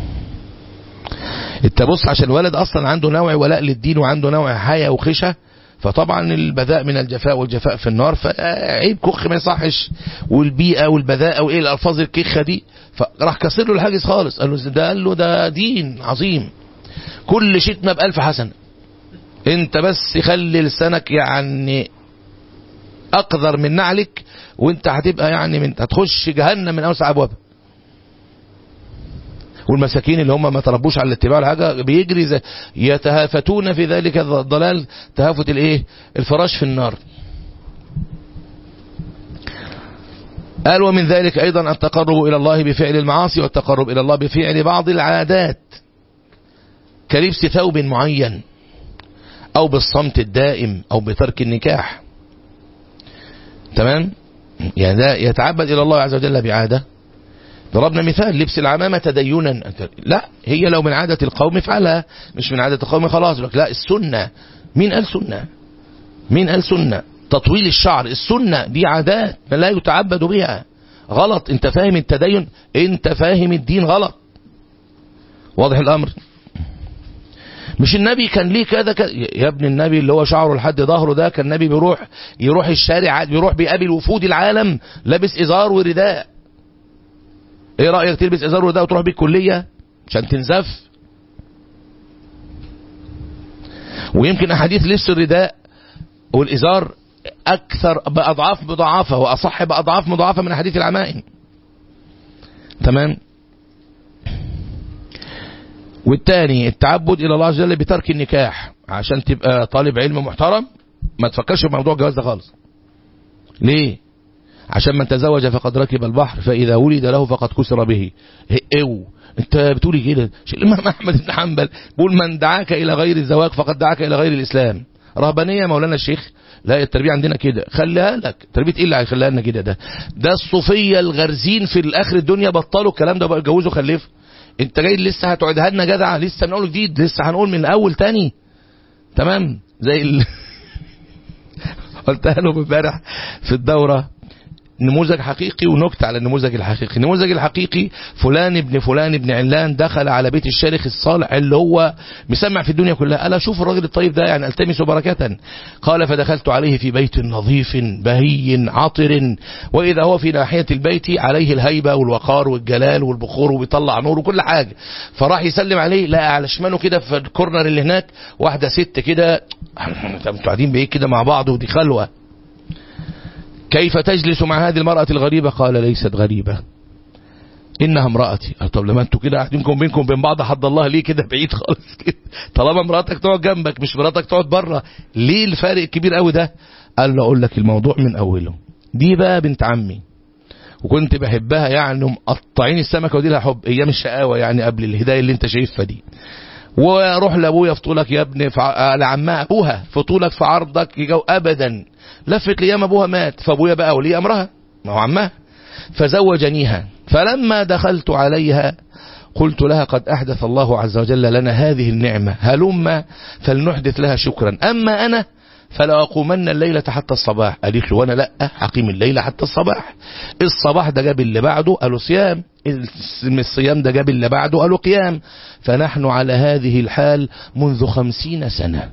انت بص عشان الولد اصلا عنده نوع ولاء للدين وعنده نوع حياة وخشة فطبعا البذاء من الجفاء والجفاء في النار فعيب كخ ما يصحش والبيئة والبذاءة وايه الالفاظ الكخة دي فراح كسر له الحاجز خالص قال له ده قال له ده دين عظيم كل شتمة بألف حسنة انت بس خلي لسانك يعني اقذر من نعلك وانت هتبقى يعني من هتخش جهنم من اوسع ابوابها والمساكين اللي هم ما تربوش على الاتباع الحاجة بيجري زي يتهافتون في ذلك الضلال تهافت الايه الفراش في النار قال ومن ذلك أيضا التقرب إلى الله بفعل المعاصي والتقرب إلى الله بفعل بعض العادات كلبس ثوب معين أو بالصمت الدائم أو بترك النكاح تمام يعني ده يتعبد إلى الله عز وجل بعادة ضربنا مثال لبس العمامة تدينا لا هي لو من عادة القوم فعلها مش من عادة القوم خلاص لك لا السنة مين قال سنة مين قال سنة تطويل الشعر السنة دي عادات لا يتعبد بها غلط انت فاهم التدين انت فاهم الدين غلط واضح الامر مش النبي كان ليه كذا كذا يا ابن النبي اللي هو شعره لحد ظهره ده كان النبي بيروح يروح الشارع بيروح بيقابل وفود العالم لابس ازار ورداء ايه رايك تلبس ازار ورداء وتروح بيه الكليه عشان تنزف ويمكن احاديث لبس الرداء والازار اكثر باضعاف مضاعفه واصح باضعاف مضاعفه من حديث العمائم تمام والتاني التعبد الى الله عز وجل بترك النكاح عشان تبقى طالب علم محترم ما تفكرش في موضوع الجواز ده خالص ليه عشان من تزوج فقد ركب البحر فاذا ولد له فقد كسر به او انت بتقولي كده الامام احمد بن حنبل بيقول من دعاك الى غير الزواج فقد دعاك الى غير الاسلام رهبانيه مولانا الشيخ لا التربيه عندنا كده خليها لك تربيه ايه اللي هيخليها لنا كده ده ده الصوفيه الغرزين في الاخر الدنيا بطلوا الكلام ده بقى اتجوزوا خلفوا انت جاي لسه هتقعدها لنا جدع لسه من اول جديد لسه هنقول من الاول تاني تمام زي ال... قلتها له امبارح في الدوره نموذج حقيقي ونكتة على النموذج الحقيقي النموذج الحقيقي فلان ابن فلان ابن علان دخل على بيت الشيخ الصالح اللي هو مسمع في الدنيا كلها قال اشوف الراجل الطيب ده يعني التمس بركة قال فدخلت عليه في بيت نظيف بهي عطر واذا هو في ناحية البيت عليه الهيبة والوقار والجلال والبخور وبيطلع نور وكل حاجة فراح يسلم عليه لقى على شماله كده في الكورنر اللي هناك واحدة ست كده انتوا قاعدين بايه كده مع بعض ودي خلوه كيف تجلس مع هذه المرأة الغريبة قال ليست غريبة إنها امرأتي طب لما انتوا كده قاعدينكم بينكم بين بعض حد الله ليه كده بعيد خالص كده طالما مراتك تقعد جنبك مش مراتك تقعد بره ليه الفارق الكبير قوي ده قال له اقول لك الموضوع من اوله دي بقى بنت عمي وكنت بحبها يعني مقطعين السمكه ودي لها حب هي مش شقاوه يعني قبل الهدايه اللي انت شايفها دي واروح لابويا في طولك يا ابني لعمها ابوها في طولك في عرضك يجو ابدا لفت ليام ابوها مات فابويا بقى ولي امرها ما هو عمها فزوجنيها فلما دخلت عليها قلت لها قد أحدث الله عز وجل لنا هذه النعمة هلما فلنحدث لها شكرا أما أنا فلا أقومن الليلة حتى الصباح قالت له وأنا لا أقيم الليلة حتى الصباح الصباح ده جاب اللي بعده قالوا صيام الصيام ده جاب اللي بعده قالوا قيام فنحن على هذه الحال منذ خمسين سنة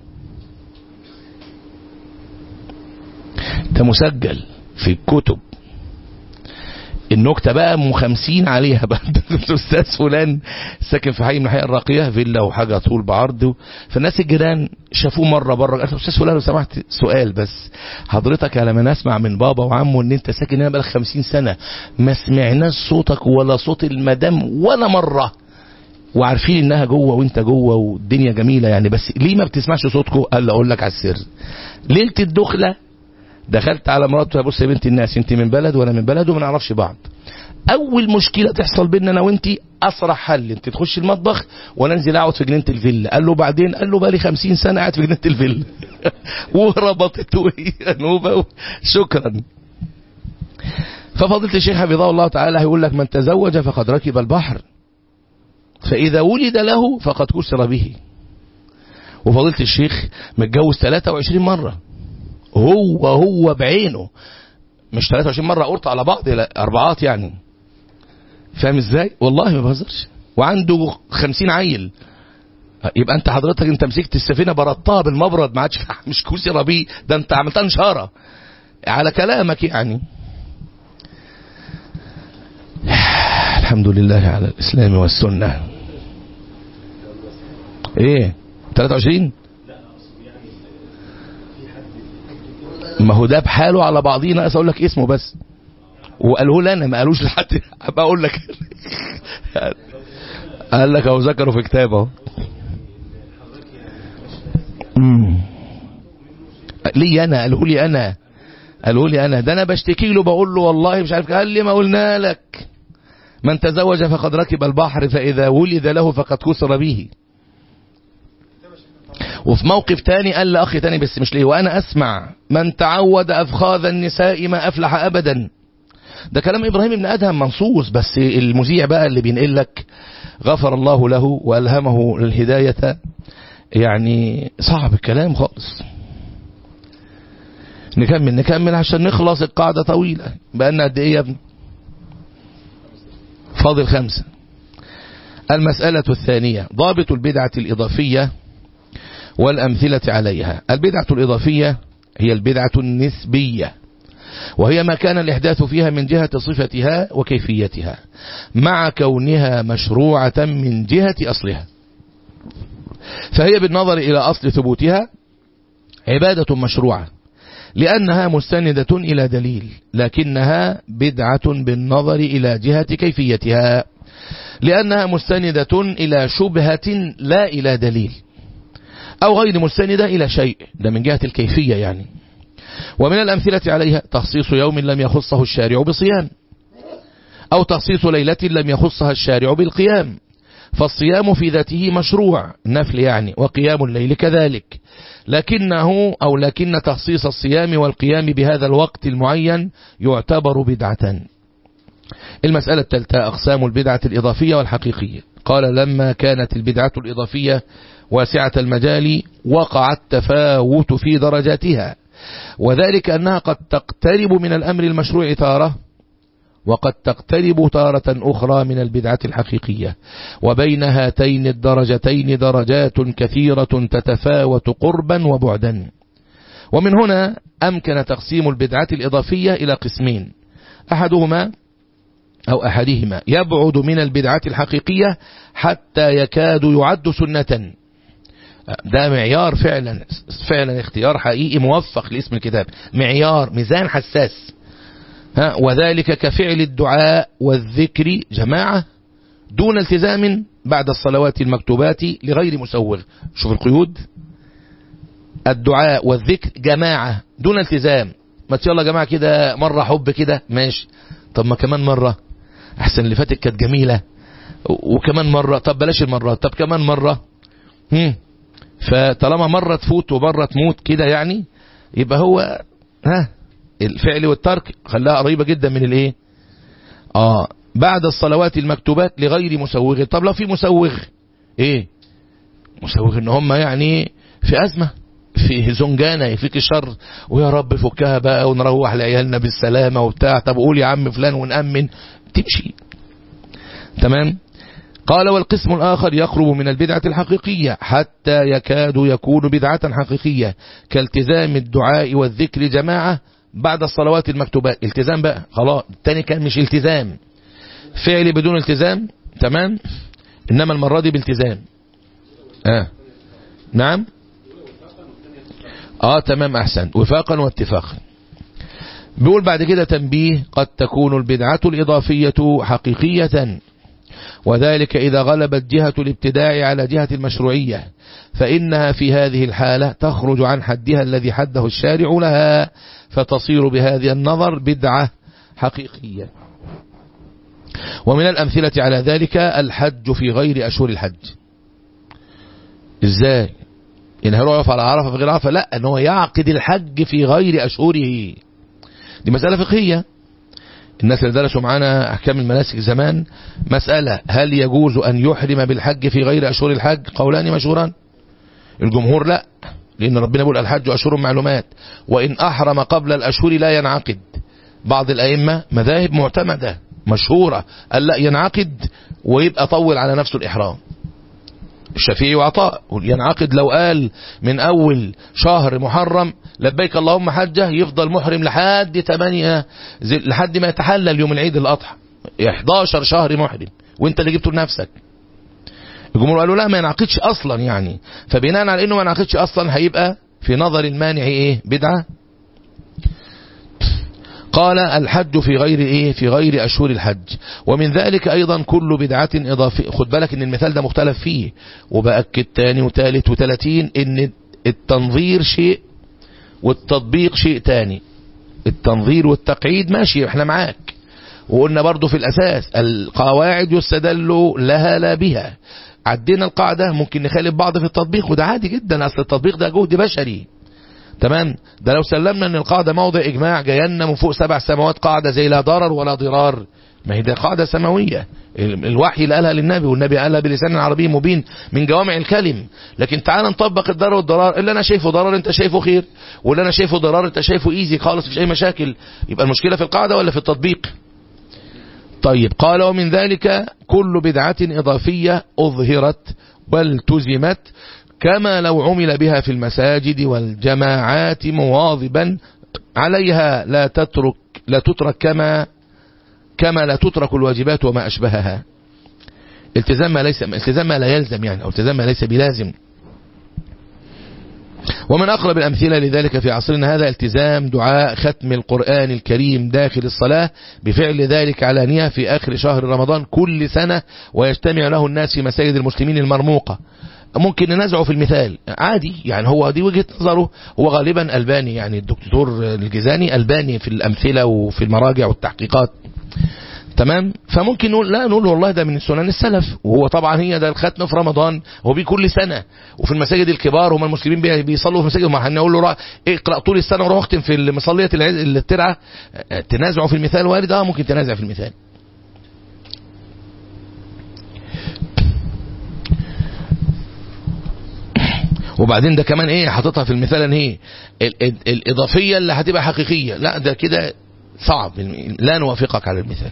ده مسجل في الكتب النكتة بقى ام خمسين عليها بقى الاستاذ فلان ساكن في حي من حي الراقية فيلا وحاجة طول بعرض فالناس الجيران شافوه مرة بره قال استاذ فلان لو سمحت سؤال بس حضرتك لما نسمع من بابا وعمه ان انت ساكن هنا بقالك خمسين سنة ما سمعناش صوتك ولا صوت المدام ولا مرة وعارفين انها جوه وانت جوه والدنيا جميلة يعني بس ليه ما بتسمعش صوتكم قال اقول لك على السر ليلة الدخلة دخلت على مراته بص يا بنت الناس انت من بلد وانا من بلد وما نعرفش بعض اول مشكله تحصل بيننا انا وانت اسرع حل انت تخش المطبخ وانا انزل اقعد في جنينه الفيلا قال له بعدين قال له بقالي 50 سنه قاعد في جنينه الفيلا وربطته هي نوبه شكرا ففضيله الشيخ حفظه الله تعالى هيقول لك من تزوج فقد ركب البحر فاذا ولد له فقد كسر به وفضيله الشيخ متجوز 23 مره هو هو بعينه مش 23 مرة قرط على بعض أربعات يعني فاهم ازاي والله ما بهزرش وعنده 50 عيل يبقى انت حضرتك انت مسكت السفينة بردتها بالمبرد ما عادش مش كسر بيه ده انت عملتها نشارة على كلامك يعني الحمد لله على الإسلام والسنة ايه 23 ما هو ده بحاله على بعضيه ناقص اقول لك اسمه بس وقالوه لنا ما قالوش لحد بقول لك قال لك اهو ذكره في كتابه لي انا قالوا لي انا قالوا لي انا ده انا بشتكي له بقول له والله مش عارف قال لي ما قلنا لك من تزوج فقد ركب البحر فاذا ولد له فقد كسر به وفي موقف تاني قال لأخي تاني بس مش ليه وأنا أسمع من تعود أفخاذ النساء ما أفلح أبدا ده كلام إبراهيم بن أدهم منصوص بس المذيع بقى اللي بينقل لك غفر الله له وألهمه الهداية يعني صعب الكلام خالص نكمل نكمل عشان نخلص القاعدة طويلة بقالنا قد ايه يا ابني فاضل خمسة المسألة الثانية ضابط البدعة الإضافية والأمثلة عليها البدعة الإضافية هي البدعة النسبية وهي ما كان الإحداث فيها من جهة صفتها وكيفيتها مع كونها مشروعة من جهة أصلها فهي بالنظر إلى أصل ثبوتها عبادة مشروعة لأنها مستندة إلى دليل لكنها بدعة بالنظر إلى جهة كيفيتها لأنها مستندة إلى شبهة لا إلى دليل أو غير مستندة إلى شيء ده من جهة الكيفية يعني ومن الأمثلة عليها تخصيص يوم لم يخصه الشارع بصيام أو تخصيص ليلة لم يخصها الشارع بالقيام فالصيام في ذاته مشروع نفل يعني وقيام الليل كذلك لكنه أو لكن تخصيص الصيام والقيام بهذا الوقت المعين يعتبر بدعة المسألة الثالثة أقسام البدعة الإضافية والحقيقية قال لما كانت البدعة الإضافية واسعة المجال وقع التفاوت في درجاتها وذلك أنها قد تقترب من الأمر المشروع تارة وقد تقترب تارة أخرى من البدعة الحقيقية وبين هاتين الدرجتين درجات كثيرة تتفاوت قربا وبعدا ومن هنا أمكن تقسيم البدعة الإضافية إلى قسمين أحدهما أو أحدهما يبعد من البدعة الحقيقية حتى يكاد يعد سنة ده معيار فعلا فعلا اختيار حقيقي موفق لاسم الكتاب معيار ميزان حساس ها وذلك كفعل الدعاء والذكر جماعة دون التزام بعد الصلوات المكتوبات لغير مسوغ شوف القيود الدعاء والذكر جماعة دون التزام ما يلا يا جماعة كده مرة حب كده ماشي طب ما كمان مرة احسن اللي فاتت كانت جميلة وكمان مرة طب بلاش المرة طب كمان مرة هم فطالما مرة تفوت ومرة تموت كده يعني يبقى هو ها الفعل والترك خلاها قريبة جدا من الايه اه بعد الصلوات المكتوبات لغير مسوغ طب لو في مسوغ ايه مسوغ ان هم يعني في ازمة في زنجانة يفيك الشر ويا رب فكها بقى ونروح لعيالنا بالسلامة وبتاع طب قول يا عم فلان ونأمن تمشي تمام قال والقسم الآخر يقرب من البدعة الحقيقية حتى يكاد يكون بدعة حقيقية كالتزام الدعاء والذكر جماعة بعد الصلوات المكتوبات التزام بقى خلاص التاني كان مش التزام فعل بدون التزام تمام إنما المرة دي بالتزام آه. نعم آه تمام أحسن وفاقا واتفاقا بيقول بعد كده تنبيه قد تكون البدعة الإضافية حقيقية وذلك إذا غلبت جهة الابتداع على جهة المشروعية فإنها في هذه الحالة تخرج عن حدها الذي حده الشارع لها فتصير بهذه النظر بدعة حقيقية ومن الأمثلة على ذلك الحج في غير أشهر الحج إزاي إن هيروح على عرفة في غير عرفة لا أنه يعقد الحج في غير أشهره دي مسألة فقهية الناس اللي درسوا معانا أحكام المناسك زمان مسألة هل يجوز أن يحرم بالحج في غير أشهر الحج قولان مشهوران الجمهور لا لأن ربنا يقول الحج أشهر معلومات وإن أحرم قبل الأشهر لا ينعقد بعض الأئمة مذاهب معتمدة مشهورة قال لا ينعقد ويبقى طول على نفسه الإحرام الشافعي وعطاء ينعقد لو قال من أول شهر محرم لبيك اللهم حجة يفضل محرم لحد 8 لحد ما يتحلل يوم العيد الأضحى 11 شهر محرم وانت اللي جبته لنفسك الجمهور قالوا لا ما ينعقدش أصلا يعني فبناء على انه ما ينعقدش أصلا هيبقى في نظر المانع ايه بدعة قال الحج في غير ايه في غير اشهر الحج ومن ذلك ايضا كل بدعة اضافية خد بالك ان المثال ده مختلف فيه وبأكد تاني وتالت وتلاتين ان التنظير شيء والتطبيق شيء تاني التنظير والتقعيد ماشي احنا معاك وقلنا برضو في الاساس القواعد يستدل لها لا بها عدينا القاعدة ممكن نخالف بعض في التطبيق وده عادي جدا اصل التطبيق ده جهد بشري تمام ده لو سلمنا ان القاعدة موضع اجماع جاينا من فوق سبع سماوات قاعدة زي لا ضرر ولا ضرار ما هي ده قاعدة سماوية الوحي اللي قالها للنبي والنبي قالها بلسان عربي مبين من جوامع الكلم لكن تعال نطبق الضرر والضرار اللي انا شايفه ضرر انت شايفه خير واللي انا شايفه ضرار انت شايفه ايزي خالص مفيش اي مشاكل يبقى المشكلة في القاعدة ولا في التطبيق طيب قال ومن ذلك كل بدعة إضافية أظهرت والتزمت كما لو عمل بها في المساجد والجماعات مواظبا عليها لا تترك لا تترك كما كما لا تترك الواجبات وما أشبهها التزام ما ليس التزام ما لا يلزم يعني أو التزام ما ليس بلازم ومن أقرب الأمثلة لذلك في عصرنا هذا التزام دعاء ختم القرآن الكريم داخل الصلاة بفعل ذلك علانية في آخر شهر رمضان كل سنة ويجتمع له الناس في مساجد المسلمين المرموقة ممكن ننازعه في المثال عادي يعني هو دي وجهة نظره هو غالبا ألباني يعني الدكتور الجزاني ألباني في الأمثلة وفي المراجع والتحقيقات تمام فممكن نقول لا نقول والله ده من سنن السلف وهو طبعا هي ده الختم في رمضان هو بيه كل سنة وفي المساجد الكبار هم المسلمين بيصلوا في المساجد ما هنقول له اقرأ طول السنة وروح اختم في المصلية الترعة تنازعوا في المثال وارد اه ممكن تنازع في المثال وبعدين ده كمان ايه حاططها في المثال ان هي الاضافية اللي هتبقى حقيقية لا ده كده صعب لا نوافقك على المثال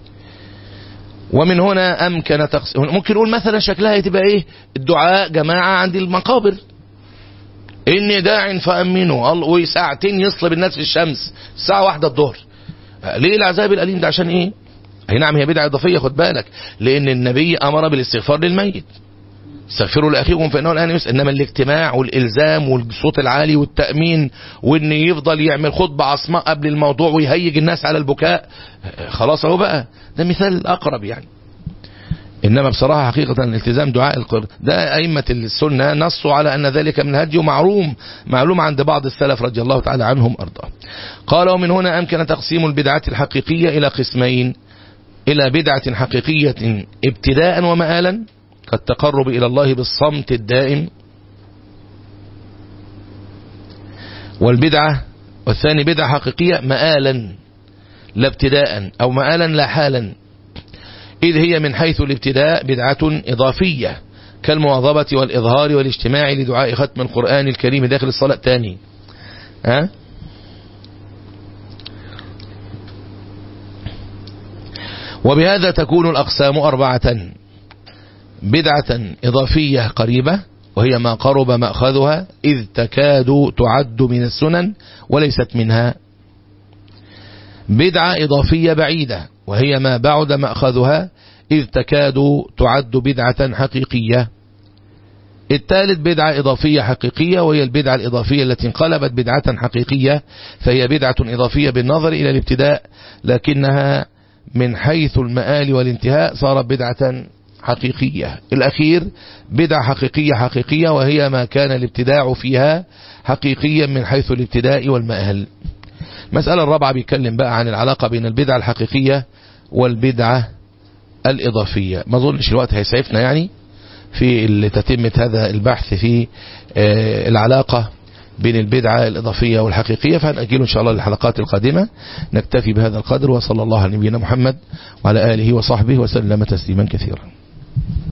ومن هنا أمكن تقسيم ممكن نقول مثلا شكلها تبقى إيه الدعاء جماعة عند المقابر إني داع فأمنوا وساعتين يصلب الناس في الشمس الساعة واحدة الظهر ليه العذاب الأليم ده عشان إيه أي نعم هي بدعة إضافية خد بالك لأن النبي أمر بالاستغفار للميت استغفروا لأخيكم فإنه الآن يسأل إنما الاجتماع والإلزام والصوت العالي والتأمين وإن يفضل يعمل خطبة عصماء قبل الموضوع ويهيج الناس على البكاء خلاص اهو بقى ده مثال أقرب يعني إنما بصراحة حقيقة الالتزام دعاء القر ده أئمة السنة نصوا على أن ذلك من هدي ومعلوم معلوم عند بعض السلف رضي الله تعالى عنهم أرضاه قال ومن هنا أمكن تقسيم البدعات الحقيقية إلى قسمين إلى بدعة حقيقية ابتداء ومآلا كالتقرب إلى الله بالصمت الدائم والبدعة والثاني بدعة حقيقية مآلا لا ابتداء أو مآلا لا حالا إذ هي من حيث الابتداء بدعة إضافية كالمواظبة والإظهار والاجتماع لدعاء ختم القرآن الكريم داخل الصلاة تاني ها وبهذا تكون الأقسام أربعة بدعة إضافية قريبة وهي ما قرب مأخذها إذ تكاد تعد من السنن وليست منها بدعة إضافية بعيدة وهي ما بعد مأخذها إذ تكاد تعد بدعة حقيقية الثالث بدعة إضافية حقيقية وهي البدعة الإضافية التي انقلبت بدعة حقيقية فهي بدعة إضافية بالنظر إلى الابتداء لكنها من حيث المآل والانتهاء صارت بدعة حقيقية الأخير بدعة حقيقية حقيقية وهي ما كان الابتداع فيها حقيقيا من حيث الابتداء والمآل مسألة الرابعة بيتكلم بقى عن العلاقة بين البدعة الحقيقية والبدعة الإضافية ما ظنش الوقت هيسعفنا يعني في تتمة هذا البحث في العلاقة بين البدعة الإضافية والحقيقية فهنأجله إن شاء الله للحلقات القادمة نكتفي بهذا القدر وصلى الله على نبينا محمد وعلى آله وصحبه وسلم تسليما كثيرا